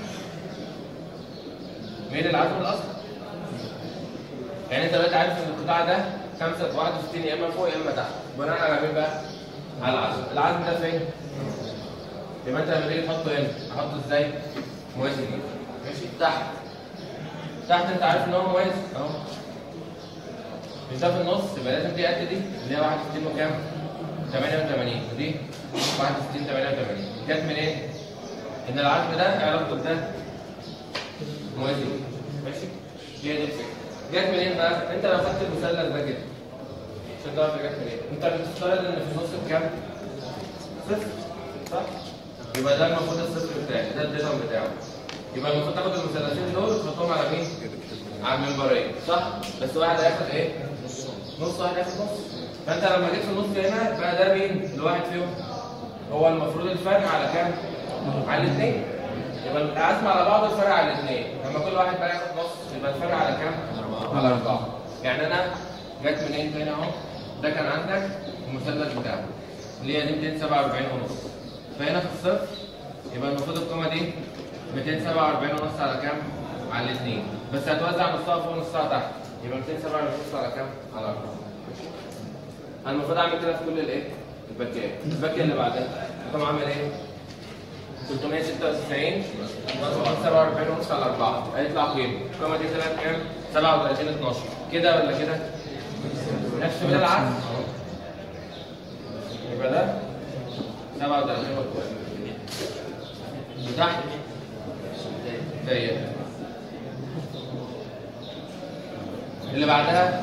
ميل العزم الاصلي يعني انت دلوقتي عارف ان القطاع ده 5 61 يا اما فوق يا اما تحت بناء على مين بقى؟ على العزم العزم ده فين؟ يبقى انت لما تيجي تحطه هنا احطه ازاي؟ موازي ليه ماشي تحت تحت انت عارف ان هو موازي اهو مش ده في النص يبقى لازم دي قد دي اللي هي 61 وكام؟ 88 ودي 61 88 جت منين؟ إيه؟ ان العزم ده علاقته بده موازي ماشي؟ هي دي الفكره جت منين بقى؟ انت لو خدت المثلث ده كده عشان تعرف جت منين؟ انت بتفترض ان في النص بكام؟ صفر صح؟ يبقى ده المفروض الصفر بتاعي ده الديتم بتاعه يبقى المفروض تاخد المثلثين دول وتحطهم على مين؟ على المنبرين صح؟ بس واحد هياخد ايه؟ نص واحد هياخد نص فانت لما جيت في النص هنا بقى ده مين؟ الواحد فيهم هو المفروض الفرق على كام؟ على الاثنين يبقى العزم على بعض الفرق على الاثنين لما كل واحد بقى ياخد نص يبقى الفرق على كام؟ على اربعه يعني انا جت منين تاني اهو ده كان عندك المثلث بتاعه اللي هي دي 247 ونص فهنا في الصفر يبقى المفروض القيمه دي 247 ونص على كام؟ على الاثنين بس هتوزع نصها فوق ونصها تحت يبقى 247 ونص على كام؟ على 4 انا المفروض اعمل كده في كل الايه؟ الباكيات الباكيه اللي بعدها طب اعمل ايه؟ 396 ناقص 47 ونص على 4 هيطلع قيمه القيمه دي طلعت كام؟ 37 12 كده ولا كده؟ نفس ده العكس يبقى ده 37 وتحت ضيق اللي بعدها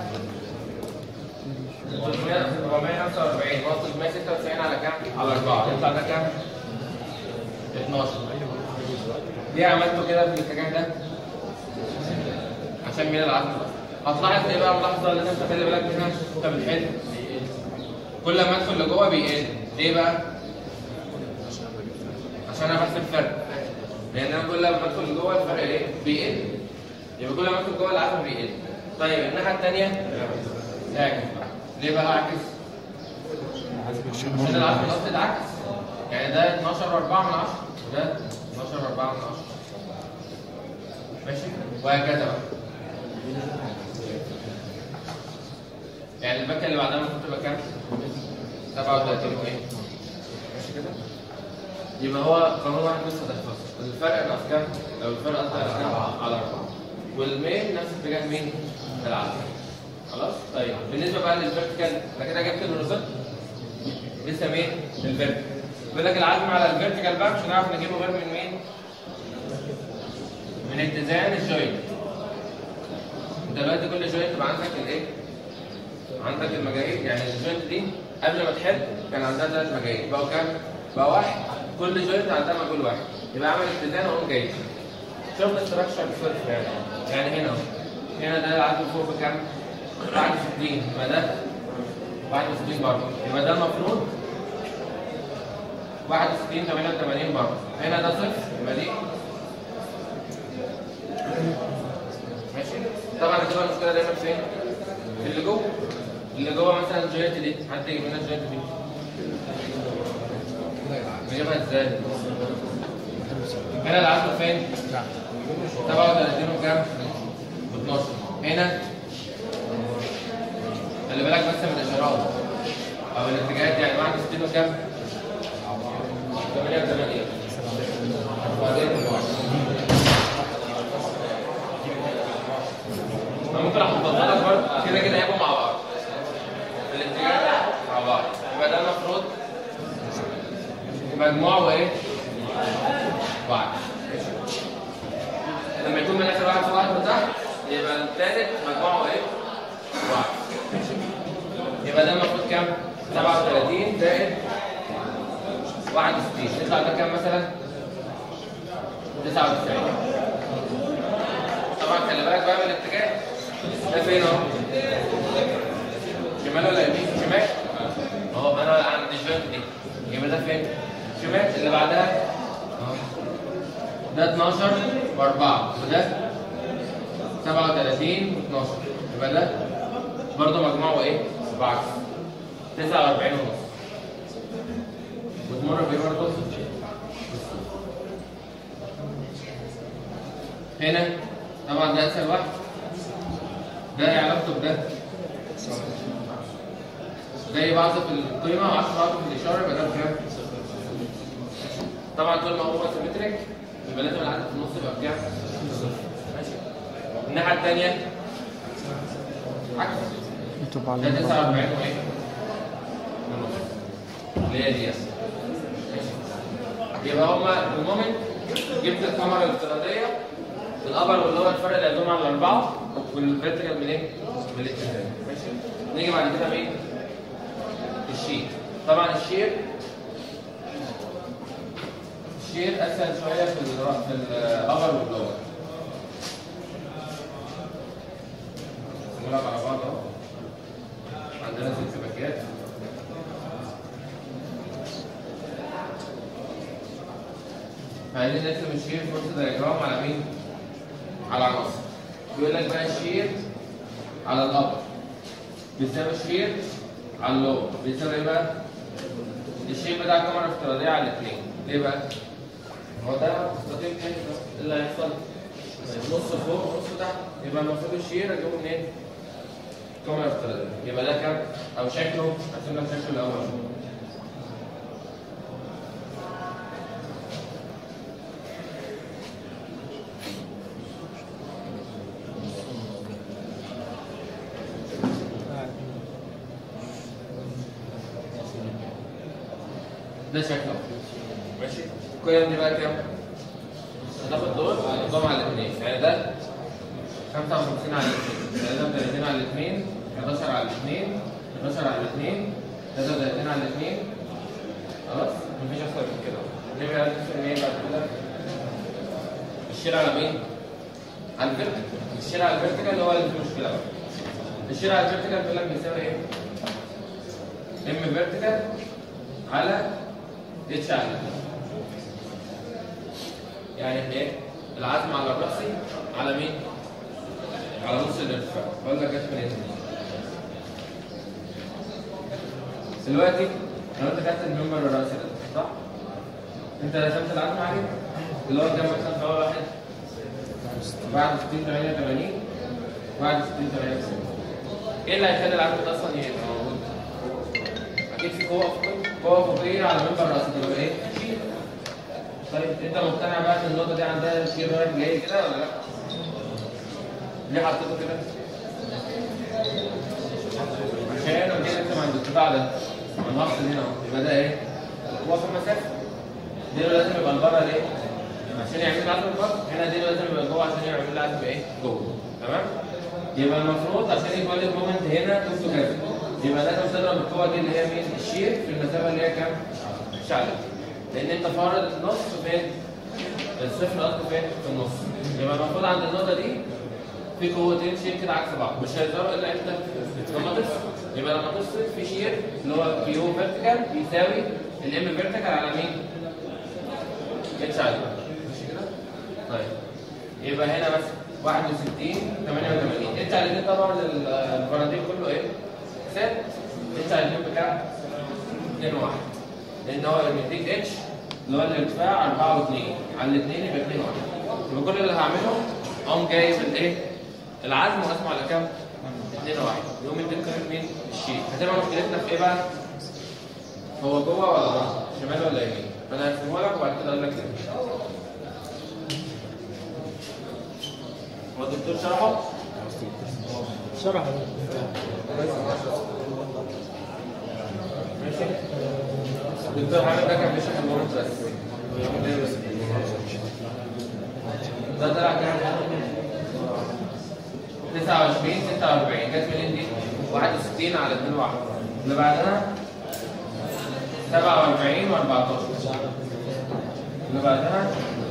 445 ناقص 396 على كام؟ على 4 يطلع ده كام؟ 12 ليه عملته كده في الاتجاه ده؟ عشان مين العزم هتلاحظ ايه بقى ملاحظه لازم تخلي بالك منها انت بتحل كل ما ادخل لجوه بيقل ليه بقى؟ عشان انا بحسب فرق لان انا كل ما بدخل لجوه الفرق ايه؟ بيقل يبقى كل ما ادخل جوه العزم بيقل طيب الناحيه الثانيه اعكس بقى ليه بقى اعكس؟ عشان العزم الاصلي ده عكس يعني ده 12 و4 من 10 وده 12 و4 من 10 ماشي وهكذا بقى يعني الباكه اللي بعدها المفروض تبقى كام؟ 37 وايه؟ ماشي كده؟ يبقى هو قانون واحد بس هتحفظه الفرق ناقص كام؟ لو الفرق قصدي على كام؟ على 4 والميل نفس اتجاه مين؟ العزم خلاص؟ طيب بالنسبه بقى للفيرتيكال انا كده جبت الريزلت لسه مين؟ الفيرتيكال بيقول لك العزم على الفيرتيكال بقى مش هنعرف نجيبه غير من مين؟ من اتزان الجوينت انت دلوقتي كل جوينت يبقى عندك الايه؟ عندك المجاهيل يعني الجوينت دي قبل ما تحل كان عندها ثلاث مجاهيل بقوا كام؟ بقى واحد كل جوينت عندها مجهول واحد يبقى عمل اتزان واقوم جاي شوف الاستراكشر بصرف يعني يعني هنا اهو هنا ده العزم فوق بكام؟ 61 يبقى ده 61 برضه يبقى ده المفروض 61 88 برضه هنا ده صفر يبقى دي ماشي طبعا هتبقى المشكله دايما فين؟ في اللي جوه اللي جوه مثلا الجوينت دي حد يجيب لنا الجوينت دي نجيبها ازاي؟ هنا العزم فين؟ 37 وكام؟ و12 و12 هنا خلي بالك بس من الاشارات او الاتجاهات يعني واحد وستين وكام؟ 8 8 وبعدين انا ممكن احطها لك برضه كده كده هيبقوا مع بعض الاتجاه مع بعض يبقى ده المفروض مجموعه وايه؟ واحد لما يكون من اخر واحد في واحد من تحت يبقى الثالث مجموعه ايه؟ واحد يبقى ده المفروض كام؟ 37 زائد 61 يطلع ده كام مثلا؟ 99 طبعا خلي بالك بقى من الاتجاه ده فين اهو؟ شمال ولا يمين؟ شمال اهو انا عند الجوينت دي يبقى ده فين؟ شمال اللي بعدها اهو ده 12 و4 وده 37 و12 يبقى ده برضه مجموعه ايه؟ بعكس 49 ونص وتمر بيه برضه هنا طبعا ده اسهل واحد ده ايه علاقته بده زي بعضه في القيمه و10 بعضه في الاشاره يبقى ده بكام؟ طبعا طول ما هو سيمتريك يبقى لازم العدد في النص يبقى بكام؟ ماشي الناحيه الثانيه عكس مكتوب على ده 49 وايه؟ ونص. اللي هي دي ماشي. يبقى هما المومنت جبت الكاميرا الافتراضيه الابر واللور الفرق اللي هيدوم على الاربعه والفيرتيكال من ايه؟ من الاتجاه ماشي نيجي بعد كده مين؟ الشير طبعا الشير الشير اسهل شويه في ال في الابر واللور نلعب على بعض اهو عندنا ست باكيات عايزين نرسم الشير فورس دايجرام على مين؟ على عناصر بيقول لك بقى الشير على الابر بيساوي الشير على اللور بيساوي ايه بقى؟ الشير بتاع الكاميرا الافتراضيه على الاثنين ليه بقى؟ هو ده مستقيم تاني ده إيه اللي هيحصل نص فوق ونص تحت يبقى المفروض الشير اجيبه منين؟ كاميرا افتراضيه يبقى ده كام؟ او شكله ارسم لك شكله الاول ده شكله ماشي القيم دي بقى كام؟ هتاخد دول هتحطهم على الاثنين يعني ده 55 على الاثنين 33 على الاثنين 11 على الاثنين 11 على الاثنين 33 على الاثنين خلاص مفيش اكتر من كده نيجي بقى نقسم ايه بعد كده الشير على مين؟ على الفيرتيكال الشير على الفيرتيكال اللي هو اللي فيه مشكله بقى الشير على الفيرتيكال بيقول لك بيساوي ايه؟ ام فيرتيكال على اتش على الاثنين يعني ايه؟ العزم على الرأسي على مين؟ على نص الارتفاع بقول لك جت منين؟ دلوقتي لو انت خدت المنبر الرأسي ده صح؟ انت رسمت العزم عليه اللي هو كام مثلا في اول واحد؟ بعد 60 88 بعد 60 88 ايه اللي هيخلي العزم ده اصلا يبقى موجود؟ اكيد في قوه فوقيه قوه فوقيه على المنبر الرأسي تبقى ايه؟ شيل طيب انت مقتنع بقى ان النقطه دي عندها شيء رايح جاي كده ولا لا؟ ليه حطيته كده؟ عشان لو جيت انت عند القطاع ده والنقص هنا اهو يبقى ده ايه؟ هو في المسافه دي لازم يبقى لبره ليه؟ عشان يعمل عزم بره هنا دي لازم يبقى جوه عشان يعمل عزم ايه؟ جوه تمام؟ يبقى المفروض عشان يتولد مومنت هنا قيمته كذا يبقى لازم تضرب القوه دي اللي هي مين؟ الشير في المسافه اللي هي كام؟ شعلة لان انت فارض النص فين؟ الصفر قصده فين؟ في النص يبقى المفروض عند النقطه دي في قوتين شير كده عكس بعض مش هيظهروا الا امتى؟ لما تفصل يبقى لما تفصل في شير اللي هو كيو فيرتيكال بيساوي الام فيرتيكال على مين؟ اتش على ماشي كده؟ طيب يبقى هنا مثلا 61 88 اتش على 2 طبعا الفراديل كله ايه؟ ثابت اتش على 2 بكام؟ 2 1 لان هو مديك اتش اللي هو الارتفاع 4 و2 على الاثنين يبقى 2 1 يبقى كل اللي هعمله اقوم جايب الايه؟ العزم مقسم على كام؟ 2 1 يقوم يديك قيمه مين؟ الشيء هتبقى مشكلتنا في ايه بقى؟ هو جوه ولا بره؟ شمال ولا يمين؟ فانا هرسمه لك وبعد كده اقول لك ليه. هو الدكتور شرحه؟ شرح ماشي الدكتور حامد ده كان بيشرح المواد بس ده طلع كام؟ 29 46 جت منين دي؟ 61 على 2 1 اللي بعدها 47 و14 اللي بعدها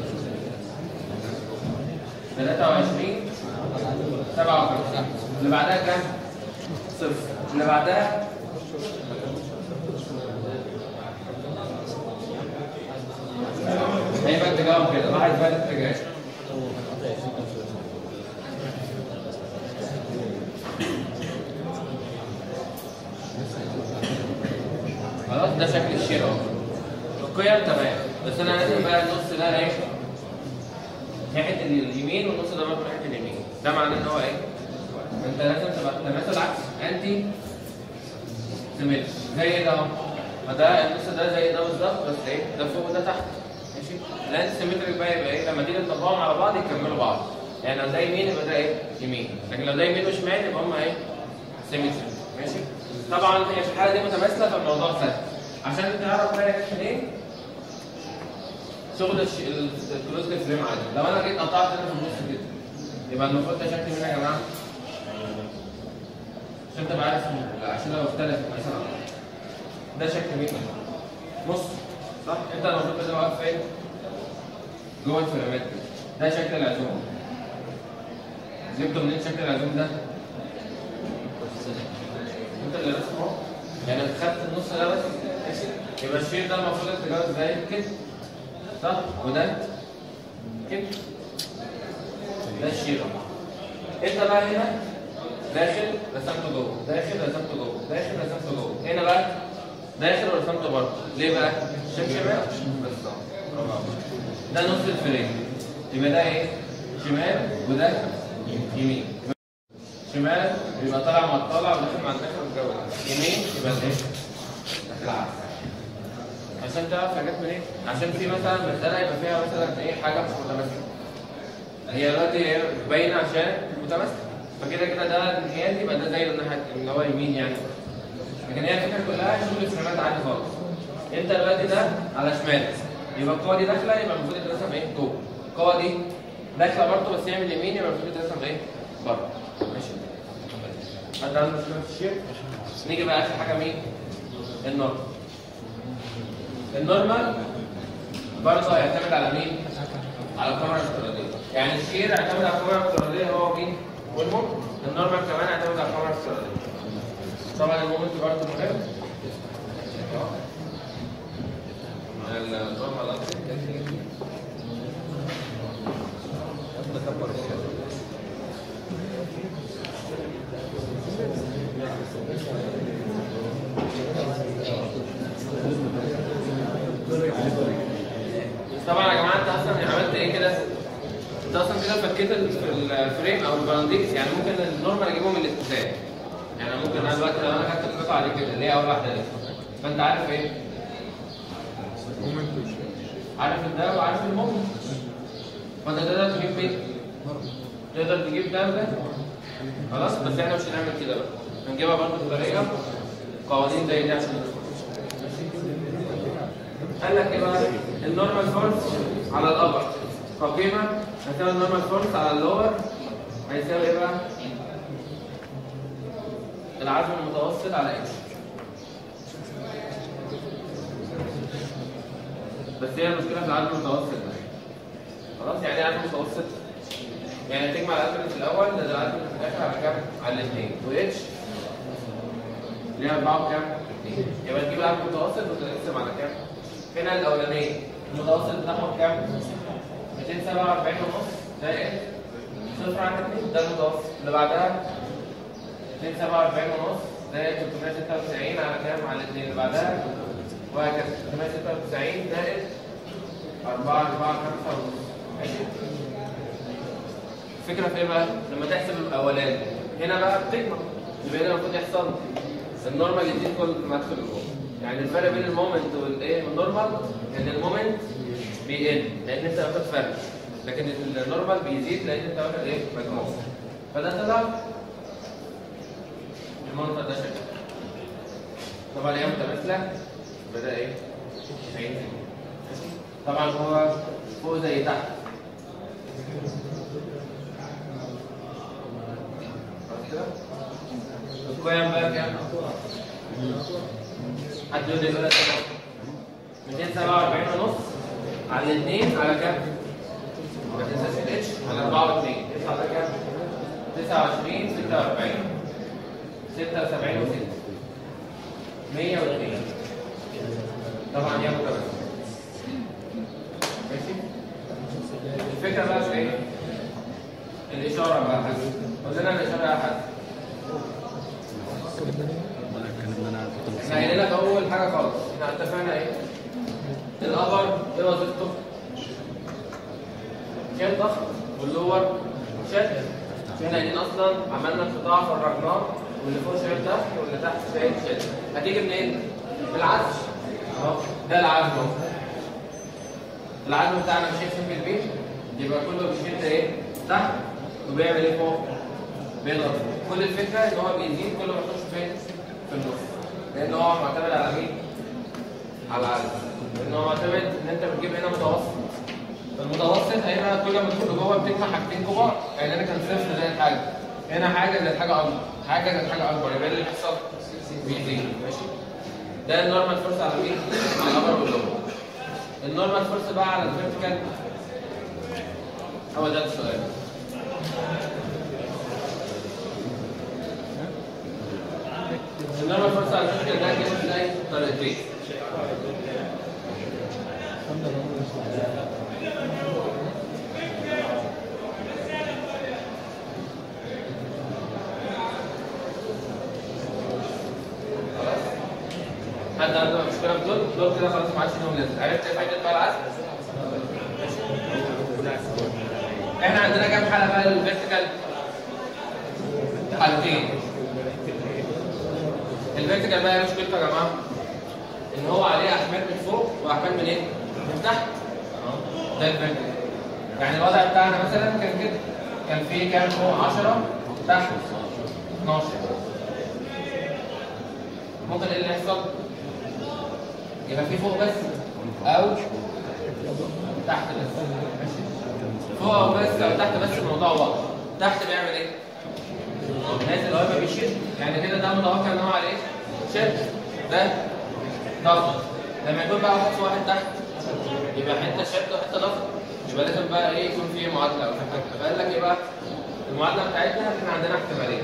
23 57 اللي بعدها كام؟ صفر اللي بعدها هيبقى اتجاههم كده واحد بقى الاتجاه خلاص ده شكل الشير اهو القيم تمام بس انا لازم بقى النص ده ايه ناحيه اليمين والنص ده برضه ناحيه اليمين ده معناه ان هو ايه انت لازم تبقى تماثل عكس انتي سيمتري زي ايه ده اهو ما ده النص ده زي ده بالظبط بس ايه ده فوق وده تحت ماشي الانتي سيمتري بقى يبقى ايه لما تيجي تطبقهم على بعض يكملوا بعض يعني لو ده يمين يبقى ده ايه يمين لكن لو ده يمين وشمال يبقى هم ايه سيمتري ماشي طبعا هي في الحاله دي متماثله فالموضوع سهل عشان تعرف بقى جت منين شغل الش- ال- الكلوز فريم عادي لو انا جيت قطعت هنا في النص كده يبقى المفروض ده شكل مين يا جماعه؟ عشان تبقى عارف ال- عشان لو اختلفت مثلا ده شكل مين؟ نص صح؟ انت المفروض كده واقف فين؟ جوه الفيراميد كده. ده شكل العزوم جبته منين شكل العزوم ده؟ انت اللي رسمه يعني خدت النص ده بس ماشي يبقى الشير ده المفروض اتجاهه زي كده صح وده كده ده الشير انت بقى هنا داخل رسمته جوه داخل رسمته جوه داخل رسمته جوه هنا بقى داخل ورسمته بره ليه بقى؟ شايف شمال بس اهو. ده نص الفريم يبقى ده ايه؟ شمال وده يمين شمال يبقى طالع مع الطالع وداخل مع الداخل والجو ده يمين يبقى ايه؟ داخل عكس عشان تعرف حاجات منين؟ عشان في مثلا مسألة يبقى فيها مثلا ايه حاجة مش متماثلة هي دلوقتي هي باينة عشان متماثلة فكده كده ده الانحياز يبقى ده زي الناحية اللي هو يمين يعني لكن هي الفكرة كلها شغل الفريمات عادي خالص انت دلوقتي ده على شمال يبقى القوة دي داخلة يبقى المفروض يترسم ايه؟ جوه القوة دي داخلة برضه بس هي من اليمين يبقى المفروض يترسم ايه؟ بره ماشي حد عنده مشكلة في الشير؟ نيجي بقى آخر حاجة مين؟ النورمال النورمال برضه هيعتمد على مين؟ على الكاميرا الافتراضية يعني الشير هيعتمد على الكاميرا الافتراضية هو مين؟ والمومنت النورمال كمان هيعتمد على الكاميرا الافتراضية طبعا المومنت برضه مهم النورمال أكتر. طبعا يا جماعه انت اصلا عملت ايه كده؟ انت اصلا كده فكيت ال- الفريم او البرانديكس يعني ممكن النورمال اجيبه من الاتزان يعني ممكن انا دلوقتي لو انا خدت القطعه دي كده اللي هي اول واحده دي فانت عارف ايه؟ عارف ده وعارف المومنت فانت تقدر تجيب مين؟ تقدر تجيب ده وده خلاص بس احنا مش هنعمل كده بقى هنجيبها برضه بطريقه قوانين زي دي عشان نفهم. قال لك ايه بقى؟ النورمال فورس على الابر فقيمه هتساوي النورمال فورس على اللور هيساوي ايه بقى؟ العزم المتوسط على اتش بس هي المشكله في العزم المتوسط ده خلاص يعني ايه عزم متوسط؟ يعني تجمع العزم اللي في الاول ده العزم اللي في الاخر على كام؟ على الاثنين واتش ليها اربعه وكام؟ اثنين يبقى تجيب العزم المتوسط وتقسم على كام؟ هنا الاولانيه المتوسط بتاعهم كام؟ 247 ونص زائد صفر على 2 ده المتوسط اللي بعدها 247 ونص زائد 396 على كام؟ على 2 اللي بعدها وهكذا 396 زائد 4 4 5 ونص ماشي؟ الفكره في ايه بقى؟ لما تحسب الاولاني هنا بقى بتجمع يبقى هنا المفروض يحصل النورمال يزيد كل ما ادخل لجوه يعني الفرق بين المومنت والايه والنورمال ان المومنت بيقل لان انت واخد فرق لكن النورمال بيزيد لان انت واخد ايه مجموع فده طلع المنظر ده شكل طبعا هي متماثله بدا ايه هينزل طبعا هو فوق زي تحت خلاص كده القيم بقى كام؟ حد يقول لي دلوقتي كام؟ 247 ونص على 2 على كام؟ ما تنساش الاتش على 4 و2 يطلع ده كام؟ 29 46 76 و 6 102 طبعا يا متوسط ماشي الفكره بقى في ايه؟ الاشاره بقى قول لنا الاشاره يا حد احنا قايلين لك اول حاجه خالص احنا اتفقنا ايه؟ الابر ايه وظيفته؟ شال ضغط واللور شد احنا قايلين اصلا عملنا قطاع فرجناه واللي فوق شايل ضغط واللي تحت شايل شد هتيجي منين؟ بالعزم اهو ده العزم اهو العزم بتاعنا مش هيكسب في البيت يبقى كله بيشد ايه؟ تحت وبيعمل ايه فوق؟ بيضغط كل الفكره ان هو بيزيد كل ما يخش فين؟ في النص لان هو معتمد على مين؟ على العزم لان هو معتمد ان انت بتجيب هنا متوسط المتوسط هنا كل ما تدخل جوه بتجمع حاجتين كبار يعني هنا كان صفر زي الحاجه هنا حاجه زي حاجه اكبر حاجه زي حاجه اكبر يبقى اللي بيحصل بيزيد ماشي ده النورمال فورس على مين؟ على الابر واللور النورمال فورس بقى على الفيرتيكال هو ده السؤال النورمال فورس على الفيرتيكال ده كده ازاي؟ طريقتين حد عنده مشكله في دول دول كده خلاص ما عادش لهم لازمه عرفت ايه فايده بقى العزم احنا عندنا كام حاله بقى للفيرتيكال حالتين الفيرتيكال بقى ايه مشكلته يا جماعه ان هو عليه احمال من فوق واحمال من ايه من تحت أهو. ده الفيرتيكال يعني الوضع بتاعنا مثلا كان كده كان في كام فوق 10 تحت 12 ممكن ايه اللي يحصل يبقى في فوق بس او تحت بس ماشي فوق او بس او تحت بس الموضوع واضح تحت بيعمل ايه نازل هو بيشد يعني كده ده متوقع ان هو على ايه شد ده ضغط لما يكون بقى واحد فوق واحد تحت يبقى حته شد وحته ضغط يبقى لازم بقى ايه يكون في معادله او في حاجه فقال لك ايه بقى المعادله بتاعتنا احنا عندنا احتمالين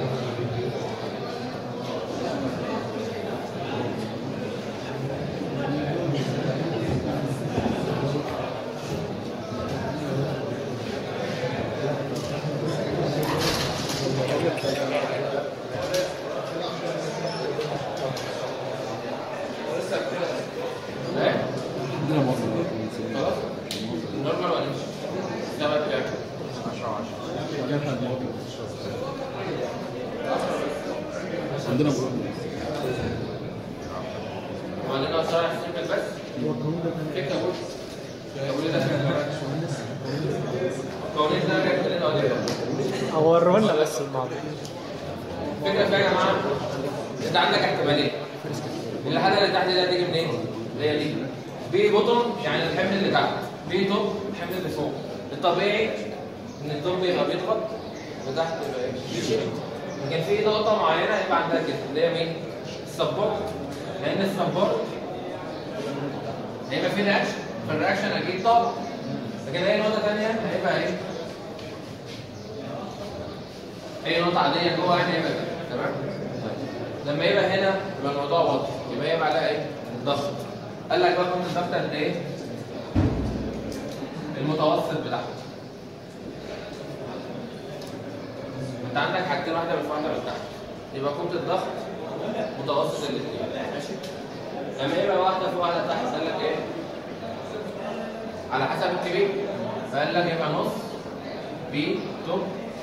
ايه؟ خلاص؟ نورمال ولا مش؟ سبب كام؟ 10 عندنا برضه وعندنا شرح سيمبل بس فكره بص قولي ده قوانين ده جاي كلنا قاعدين وروا لنا بس الموضوع الفكره في إيه يا جماعه انت عندك احتمالين الحاله اللي تحت دي هتيجي منين؟ اللي هي دي بي بوتوم يعني الحمل اللي تحت بي توب الحمل اللي فوق الطبيعي ان التوب يبقى بيضغط وتحت يبقى ايه؟ بيشد لكن في نقطه معينه يبقى عندها كده اللي هي مين؟ السبورت لان السبورت هيبقى في رياكشن فالرياكشن اكيد طبعا لكن اي نقطه ثانيه هيبقى ايه؟ اي نقطه عاديه جوه يعني هيبقى كده تمام؟ لما يبقى هنا يبقى الموضوع واضح يبقى يبقى عليها ايه؟ ضغط قال لك بقى كنت الضغط قد ايه؟ المتوسط بتاعها انت عندك حاجتين واحده من فوق واحده من تحت يبقى قيمه الضغط متوسط الاثنين ماشي لما يبقى واحده فوق واحده تحت قال لك ايه؟ على حسب الكبير فقال لك يبقى نص بي توب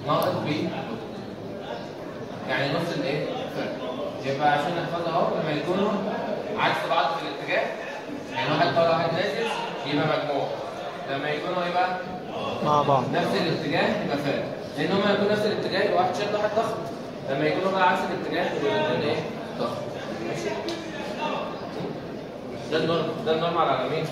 ناقص بي يعني نص الايه؟ يبقى عشان نحفظها اهو لما يكونوا عكس بعض في الاتجاه يعني واحد طالع واحد نازل يبقى مجموع لما يكونوا ايه بقى؟ مع بعض نفس الاتجاه يبقى فارق لان هما يكونوا نفس الاتجاه يبقى واحد شد واحد ضغط لما يكونوا بقى عكس الاتجاه يبقى الاثنين ايه؟ ضغط ماشي؟ ده النورمال ده النورمال على مين؟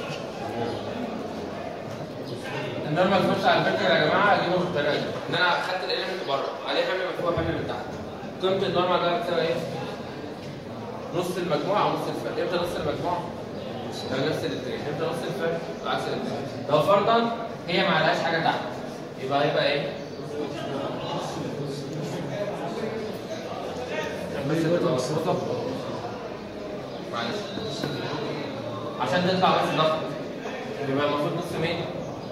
النورمال فورس على فكره يا جماعه اجيبه بالطريقه دي ان انا خدت الاليمنت بره عليه حمل من فوق حمل من تحت قيمه النورمال ده بتساوي ايه؟ نص المجموعه او نص الفرق امتى نص المجموعه؟ لو نفس الاتجاه امتى نص الفرق؟ عكس الاتجاه لو فرضا هي ما عليهاش حاجه تحت يبقى هيبقى ايه؟ بس تبقى مظبوطه معلش عشان تطلع بس ضغط يبقى المفروض نص مين؟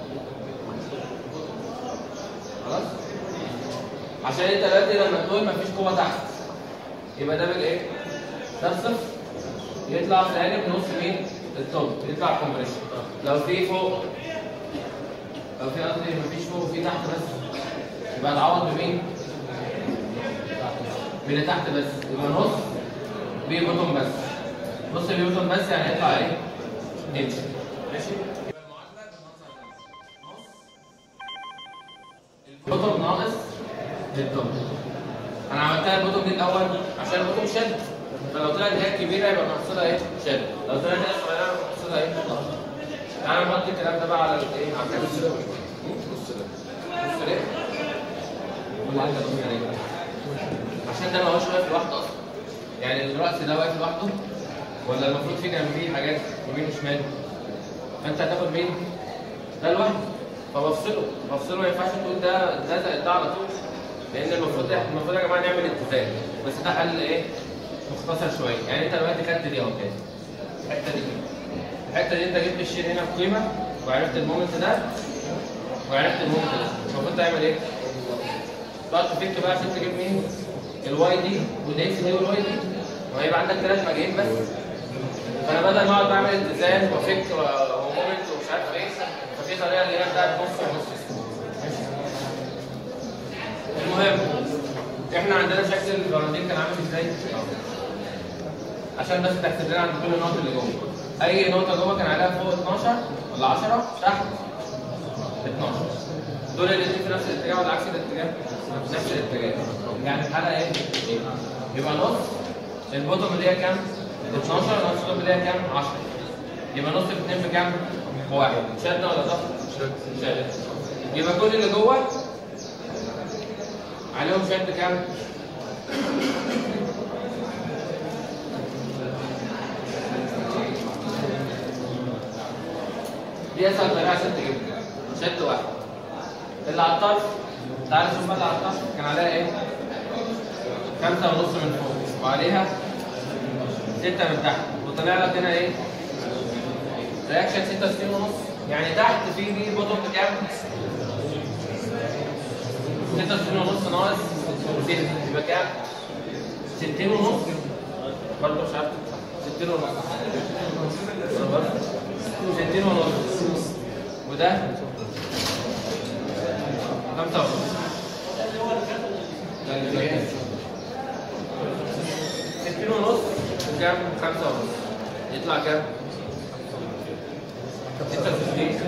خلاص؟ عشان انت دلوقتي لما تقول مفيش قوه تحت يبقى ده بالايه؟ ده بصفر يطلع سالب نص مين؟ التوب يطلع كومبريشن لو في فوق لو في قصدي مفيش فوق وفي تحت بس يبقى تعوض بمين؟ باللي تحت بس يبقى نص بي بوتوم بس نص بي بوتوم بس يعني يطلع ايه؟ اتش ماشي؟ يبقى المعادله بالمنظر ده نص البوتوم ناقص التوب انا عملتها البوتوم دي الاول عشان البوتوم شد فلو طلعت هي كبيره يبقى محصولها ايه؟ شد لو طلعت هي صغيره يبقى محصولها ايه؟ ضغط تعالى نحط الكلام ده بقى على الايه؟ على النص ده نص ده نص ليه؟ ولا انت نص ليه؟ عشان ده ما هوش واقف لوحده اصلا يعني الراس ده واقف لوحده ولا المفروض في جنبيه حاجات يمين وشمال فانت هتاخد مين؟ ده لوحده فبفصله بفصله ما ينفعش تقول ده ده زائد ده على طول لان المفروض المفروض يا جماعه نعمل اتزان بس ده حل ايه؟ مختصر شويه يعني انت دلوقتي خدت دي اهو كده الحته دي الحته دي انت جبت الشيل هنا بقيمه وعرفت المومنت ده وعرفت المومنت ده المفروض تعمل ايه؟ تقعد تفك بقى عشان تجيب مين؟ الواي دي والاكس دي والواي دي وهيبقى عندك ثلاث مجاهيل بس فانا بدل ما اقعد بعمل اتزان وافك ومومنت ومش عارف ايه ففي طريقه اللي هي بتاعت نص ونص ماشي؟ المهم احنا عندنا شكل البرازيل كان عامل ازاي؟ عشان بس تحسب لنا عند كل النقط اللي جوه اي نقطه جوه كان عليها فوق 12 ولا 10 تحت 12 دول الاثنين في نفس الاتجاه ولا عكس الاتجاه؟ نفس الاتجاه يعني الحلقه ايه؟ إيه؟ يبقى نص البوتوم اللي هي كام؟ 12 نص التوب اللي هي كام؟ 10 يبقى نص الاثنين بكام؟ بواحد شد ولا ضغط؟ شد شد يبقى كل اللي جوه عليهم شد كام؟ دي اسهل طريقه عشان تجيبها شد واحد اللي على الطرف تعالى شوف بقى اللي على الطرف كان عليها ايه؟ خمسة ونص من فوق وعليها ستة من تحت وطلع لك هنا ايه؟ رياكشن 66 ونص يعني تحت في دي بوتوم بكام؟ 66 ونص ناقص 6 يبقى كام؟ 60 ونص برضه مش عارف 60 ونص 60 ونص وده 5 ونص ده اللي جاي 60 ونص وكام؟ 5 ونص يطلع كام؟ 66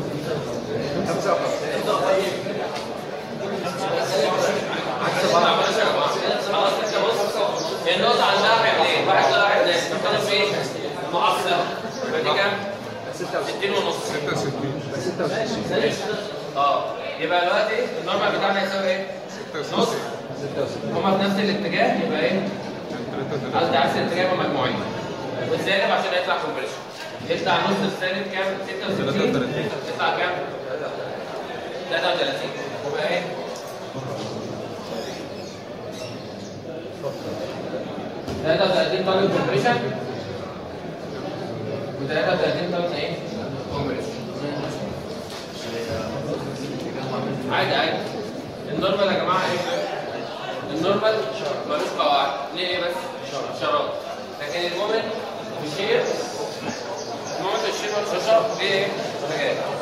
عكس بعض خلاص انت بص هي النقطة عندها حملين واحد طلع واحد نازل فكانوا في ايه؟ معصرة يبقى دي كام؟ 60 ونص 66 اه يبقى دلوقتي النورمال بتاعنا يساوي ايه؟ نص هما في نفس الاتجاه يبقى ايه؟ قصدي عكس الاتجاه يبقى مجموعين والسالب عشان يطلع كومبريشن يطلع نص السالب كام؟ 66 يطلع كام؟ 33 يبقى ايه؟ ثلاثة وثلاثين طن كومبريشن وثلاثة وثلاثين طن ايه؟ كومبريشن عادي عادي النورمال يا جماعة ايه؟ النورمال ملوش قواعد ليه ايه بس؟ اشارات لكن المومنت والشير المومنت والشير والشاشة ليه ايه؟ حاجات